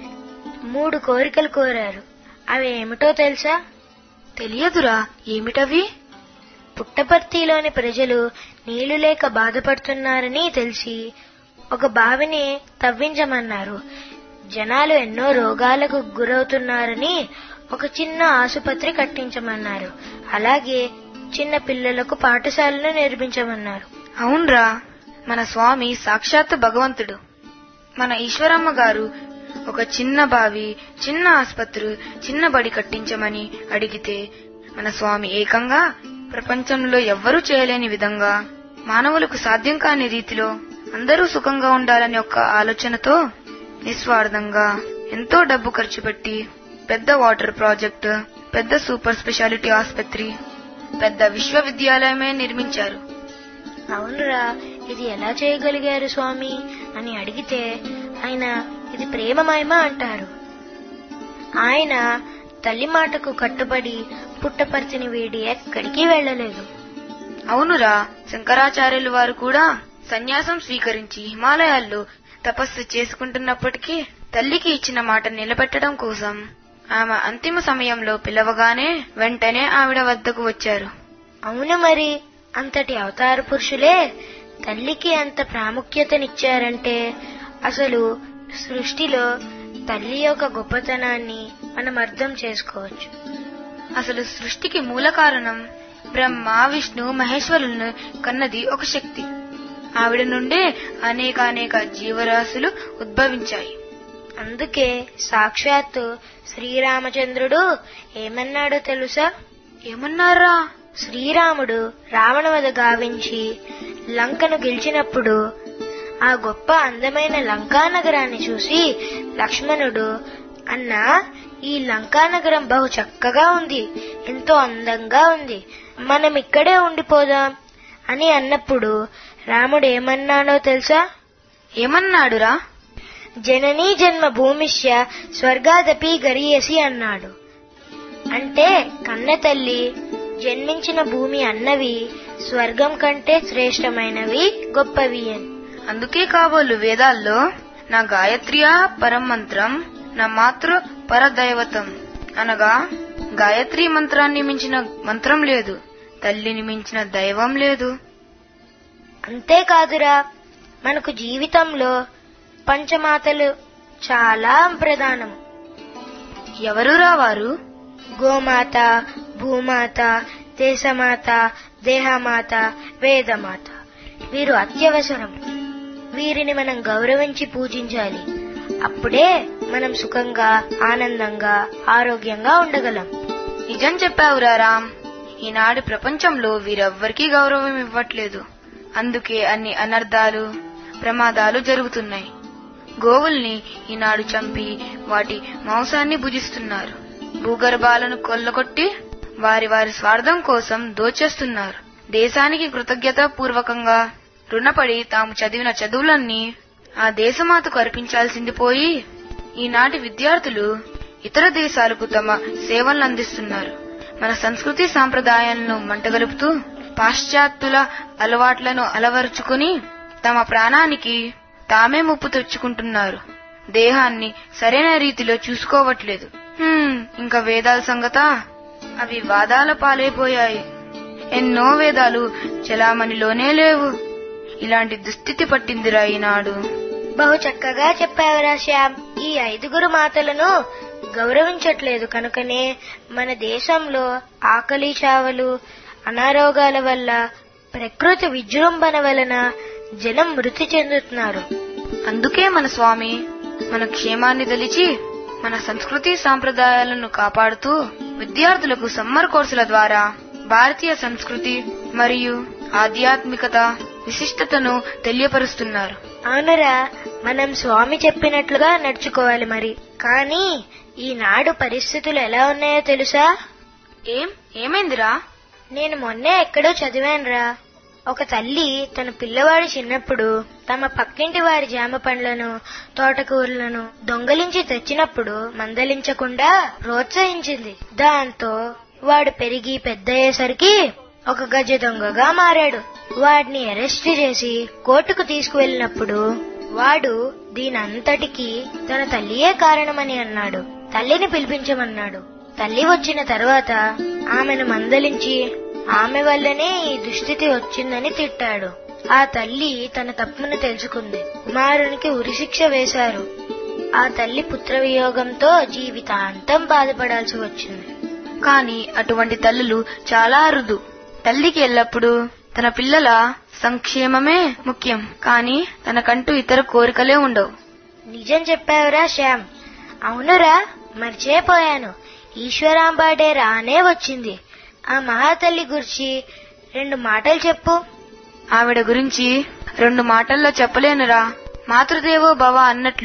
మూడు కోరికలు కోరారు అవి ఏమిటో తెలుసా తెలియదురా ఏమిటవి పుట్టపర్తిలోని ప్రజలు నీళ్లు లేక బాధపడుతున్నారని తెలిసి ఒక బావిని తవ్వించమన్నారు జనాలు ఎన్నో రోగాలకు గురవుతున్నారని ఒక చిన్న ఆసుపత్రి కట్టించమన్నారు అలాగే చిన్న పిల్లలకు పాఠశాలను నిర్మించమన్నారు అవునరా మన స్వామి సాక్షాత్ భగవంతుడు మన ఈశ్వరమ్మ గారు ఒక చిన్న బావి చిన్న ఆసుపత్రి చిన్న బడి కట్టించమని అడిగితే మన స్వామి ఏకంగా ప్రపంచంలో ఎవ్వరూ చేయలేని విధంగా మానవులకు సాధ్యం కాని రీతిలో అందరూ సుఖంగా ఉండాలని ఒక ఆలోచనతో నిస్వార్థంగా ఎంతో డబ్బు ఖర్చు పెట్టి పెద్ద వాటర్ ప్రాజెక్ట్ పెద్ద సూపర్ స్పెషాలిటీ ఆసుపత్రి పెద్ద విశ్వవిద్యాలయమే నిర్మించారు అవునురా ఇది ఎలా చేయగలిగారు స్వామి అని అడిగితే ఆయన ఇది ప్రేమ మహిమ అంటారు ఆయన తల్లి మాటకు కట్టుబడి పుట్టపర్తిని వీడి ఎక్కడికి వెళ్ళలేదు అవునురా శంకరాచార్యులు వారు కూడా సన్యాసం స్వీకరించి హిమాలయాల్లో తపస్సు చేసుకుంటున్నప్పటికీ తల్లికి ఇచ్చిన మాట నిలబెట్టడం కోసం ఆమె అంతిమ సమయంలో పిలవగానే వెంటనే ఆవిడ వద్దకు వచ్చారు అవును మరి అంతటి అవతార పురుషులే తల్లికి అంత ప్రాముఖ్యతనిచ్చారంటే అసలు సృష్టిలో తల్లి యొక్క గొప్పతనాన్ని మనం అర్థం చేసుకోవచ్చు అసలు సృష్టికి మూల కారణం బ్రహ్మ విష్ణు మహేశ్వరులను కన్నది ఒక శక్తి ఆవిడ నుండే అనేకానేక జీవరాశులు ఉద్భవించాయి అందుకే సాక్షాత్తు శ్రీరామచంద్రుడు ఏమన్నాడో తెలుసా ఏమన్నారా శ్రీరాముడు రావణవధ గావించి లంకను గెలిచినప్పుడు ఆ గొప్ప అందమైన లంకా నగరాన్ని చూసి లక్ష్మణుడు అన్నా ఈ లంకా నగరం బహు చక్కగా ఉంది ఎంతో అందంగా ఉంది మనం ఇక్కడే ఉండిపోదాం అని అన్నప్పుడు రాముడు ఏమన్నాడో తెలుసా ఏమన్నాడురా జననీ జన్మ భూమిష్య స్వర్గాదపి గరియసి అన్నాడు అంటే కన్న తల్లి జన్మించిన భూమి అన్నవి స్వర్గం కంటే శ్రేష్టమైనవి గొప్పవి అని అందుకే కాబోలు వేదాల్లో నా గాయత్రియా పరం మంత్రం నా మాతృ పరదైవతం అనగా గాయత్రి మంత్రాన్ని మించిన మంత్రం లేదు తల్లిని మించిన దైవం లేదు అంతేకాదురా మనకు జీవితంలో పంచమాతలు చాలా ప్రధానం ఎవరురా వారు గోమాత భూమాత దేశమాత దేహమాత వేదమాత వీరు అత్యవసరం వీరిని మనం గౌరవించి పూజించాలి అప్పుడే మనం సుఖంగా ఆనందంగా ఆరోగ్యంగా ఉండగలం నిజం చెప్పావురా రామ్ ఈనాడు ప్రపంచంలో వీరెవ్వరికీ గౌరవం ఇవ్వట్లేదు అందుకే అన్ని అనర్థాలు ప్రమాదాలు జరుగుతున్నాయి గోవుల్ని ఈనాడు చంపి వాటి మాంసాన్ని భుజిస్తున్నారు భూగర్భాలను కొల్లగొట్టి వారి వారి స్వార్థం కోసం దోచేస్తున్నారు దేశానికి కృతజ్ఞత పూర్వకంగా రుణపడి తాము చదివిన చదువులన్నీ ఆ దేశమాతకు అర్పించాల్సింది పోయి ఈనాటి విద్యార్థులు ఇతర దేశాలకు తమ సేవలను అందిస్తున్నారు మన సంస్కృతి సాంప్రదాయాలను మంటగలుపుతూ పాశ్చాత్యుల అలవాట్లను అలవరుచుకుని తమ ప్రాణానికి తామే ముప్పు తెచ్చుకుంటున్నారు దేహాన్ని సరైన రీతిలో చూసుకోవట్లేదు హ్మ్, ఇంకా వేదాల సంగత అవి వాదాల పాలైపోయాయి ఎన్నో వేదాలు చలామణిలోనే లేవు ఇలాంటి దుస్థితి పట్టిందిరా ఈనాడు బహు చక్కగా చెప్పావురా శ్యామ్ ఈ ఐదుగురు మాతలను గౌరవించట్లేదు కనుకనే మన దేశంలో ఆకలి చావలు అనారోగాల వల్ల ప్రకృతి విజృంభణ వలన జనం మృతి చెందుతున్నారు అందుకే మన స్వామి మన క్షేమాన్ని దలిచి మన సంస్కృతి సాంప్రదాయాలను కాపాడుతూ విద్యార్థులకు సమ్మర్ కోర్సుల ద్వారా భారతీయ సంస్కృతి మరియు ఆధ్యాత్మికత విశిష్టతను తెలియపరుస్తున్నారు అవునరా మనం స్వామి చెప్పినట్లుగా నడుచుకోవాలి మరి కానీ ఈనాడు పరిస్థితులు ఎలా ఉన్నాయో తెలుసా ఏం ఏమైందిరా నేను మొన్నే ఎక్కడో చదివానురా ఒక తల్లి తన పిల్లవాడు చిన్నప్పుడు తమ పక్కింటి వారి జామ పండ్లను తోటకూరలను దొంగలించి తెచ్చినప్పుడు మందలించకుండా ప్రోత్సహించింది దాంతో వాడు పెరిగి పెద్దయ్యేసరికి ఒక గజ దొంగగా మారాడు వాడిని అరెస్ట్ చేసి కోర్టుకు తీసుకువెళ్ళినప్పుడు వాడు దీనంతటికీ తన తల్లియే కారణమని అన్నాడు తల్లిని పిలిపించమన్నాడు తల్లి వచ్చిన తర్వాత ఆమెను మందలించి ఆమె వల్లనే ఈ దుస్థితి వచ్చిందని తిట్టాడు ఆ తల్లి తన తప్పును తెలుసుకుంది కుమారునికి ఉరిశిక్ష వేశారు ఆ తల్లి పుత్ర వియోగంతో జీవితాంతం బాధపడాల్సి వచ్చింది కానీ అటువంటి తల్లులు చాలా అరుదు తల్లికి ఎల్లప్పుడూ తన పిల్లల సంక్షేమమే ముఖ్యం కానీ తనకంటూ ఇతర కోరికలే ఉండవు నిజం చెప్పావురా శ్యామ్ అవునురా మర్చిపోయాను ఈశ్వరాంబాడే రానే వచ్చింది ఆ మహాతల్లి గురించి రెండు మాటలు చెప్పు ఆవిడ గురించి రెండు మాటల్లో చెప్పలేనురా మాతృదేవో భవ అన్నట్లు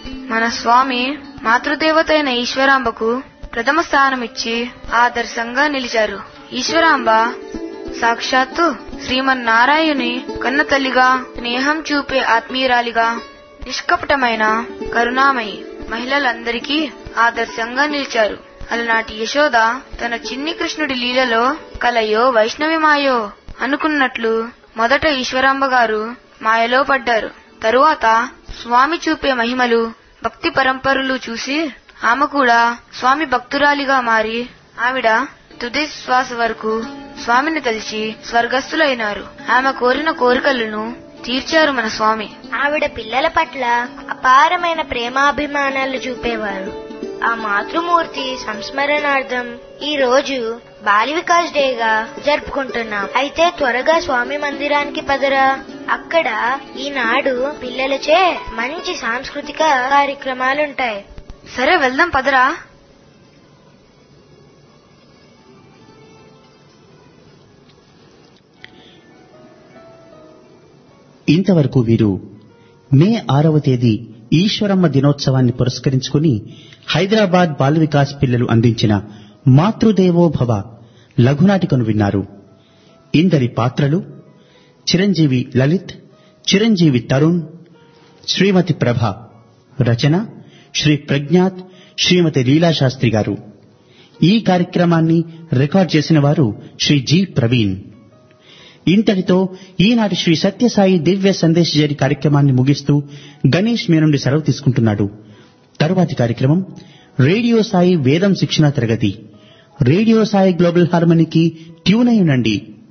మన స్వామి మాతృదేవత అయిన ఈశ్వరాంబకు ప్రథమ స్థానమిచ్చి ఆదర్శంగా నిలిచారు ఈశ్వరాంబ సాక్షాత్తు శ్రీమన్నారాయణి కన్న తల్లిగా స్నేహం చూపే ఆత్మీయురాలిగా నిష్కపటమైన కరుణామయి మహిళలందరికీ ఆదర్శంగా నిలిచారు అలనాటి యశోద తన చిన్ని కృష్ణుడి లీలలో కలయో వైష్ణవి మాయో అనుకున్నట్లు మొదట ఈశ్వరాంబ గారు మాయలో పడ్డారు తరువాత స్వామి చూపే మహిమలు భక్తి పరంపరలు చూసి ఆమె కూడా స్వామి భక్తురాలిగా మారి ఆవిడ తుది శ్వాస వరకు స్వామిని తలిచి స్వర్గస్థులైనారు ఆమె కోరిన కోరికలను తీర్చారు మన స్వామి ఆవిడ పిల్లల పట్ల అపారమైన ప్రేమాభిమానాలు చూపేవారు ఆ మాతృమూర్తి సంస్మరణార్థం ఈ రోజు బాలి వికాస్ డేగా జరుపుకుంటున్నాం అయితే త్వరగా స్వామి మందిరానికి పదరా అక్కడ ఈనాడు పిల్లలచే మంచి సాంస్కృతిక కార్యక్రమాలుంటాయి సరే వెళ్దాం పదరా ఇంతవరకు వీరు మే ఆరవ తేదీ ఈశ్వరమ్మ దినోత్సవాన్ని పురస్కరించుకుని హైదరాబాద్ బాల వికాస్ పిల్లలు అందించిన మాతృదేవో భవ లఘునాటికను విన్నారు ఇందరి పాత్రలు చిరంజీవి లలిత్ చిరంజీవి తరుణ్ శ్రీమతి ప్రభ రచన శ్రీ ప్రజ్ఞాత్ శ్రీమతి లీలాశాస్త్రి గారు ఈ కార్యక్రమాన్ని రికార్డ్ చేసిన వారు శ్రీ జి ప్రవీణ్ ఇంతటితో ఈనాటి శ్రీ సత్యసాయి దివ్య సందేశ్ జరి కార్యక్రమాన్ని ముగిస్తూ గణేష్ మీ నుండి సెలవు తీసుకుంటున్నాడు తరువాతి కార్యక్రమం రేడియో సాయి వేదం శిక్షణ తరగతి రేడియో సాయి గ్లోబల్ హార్మనీకి ట్యూన్ అయి ఉండండి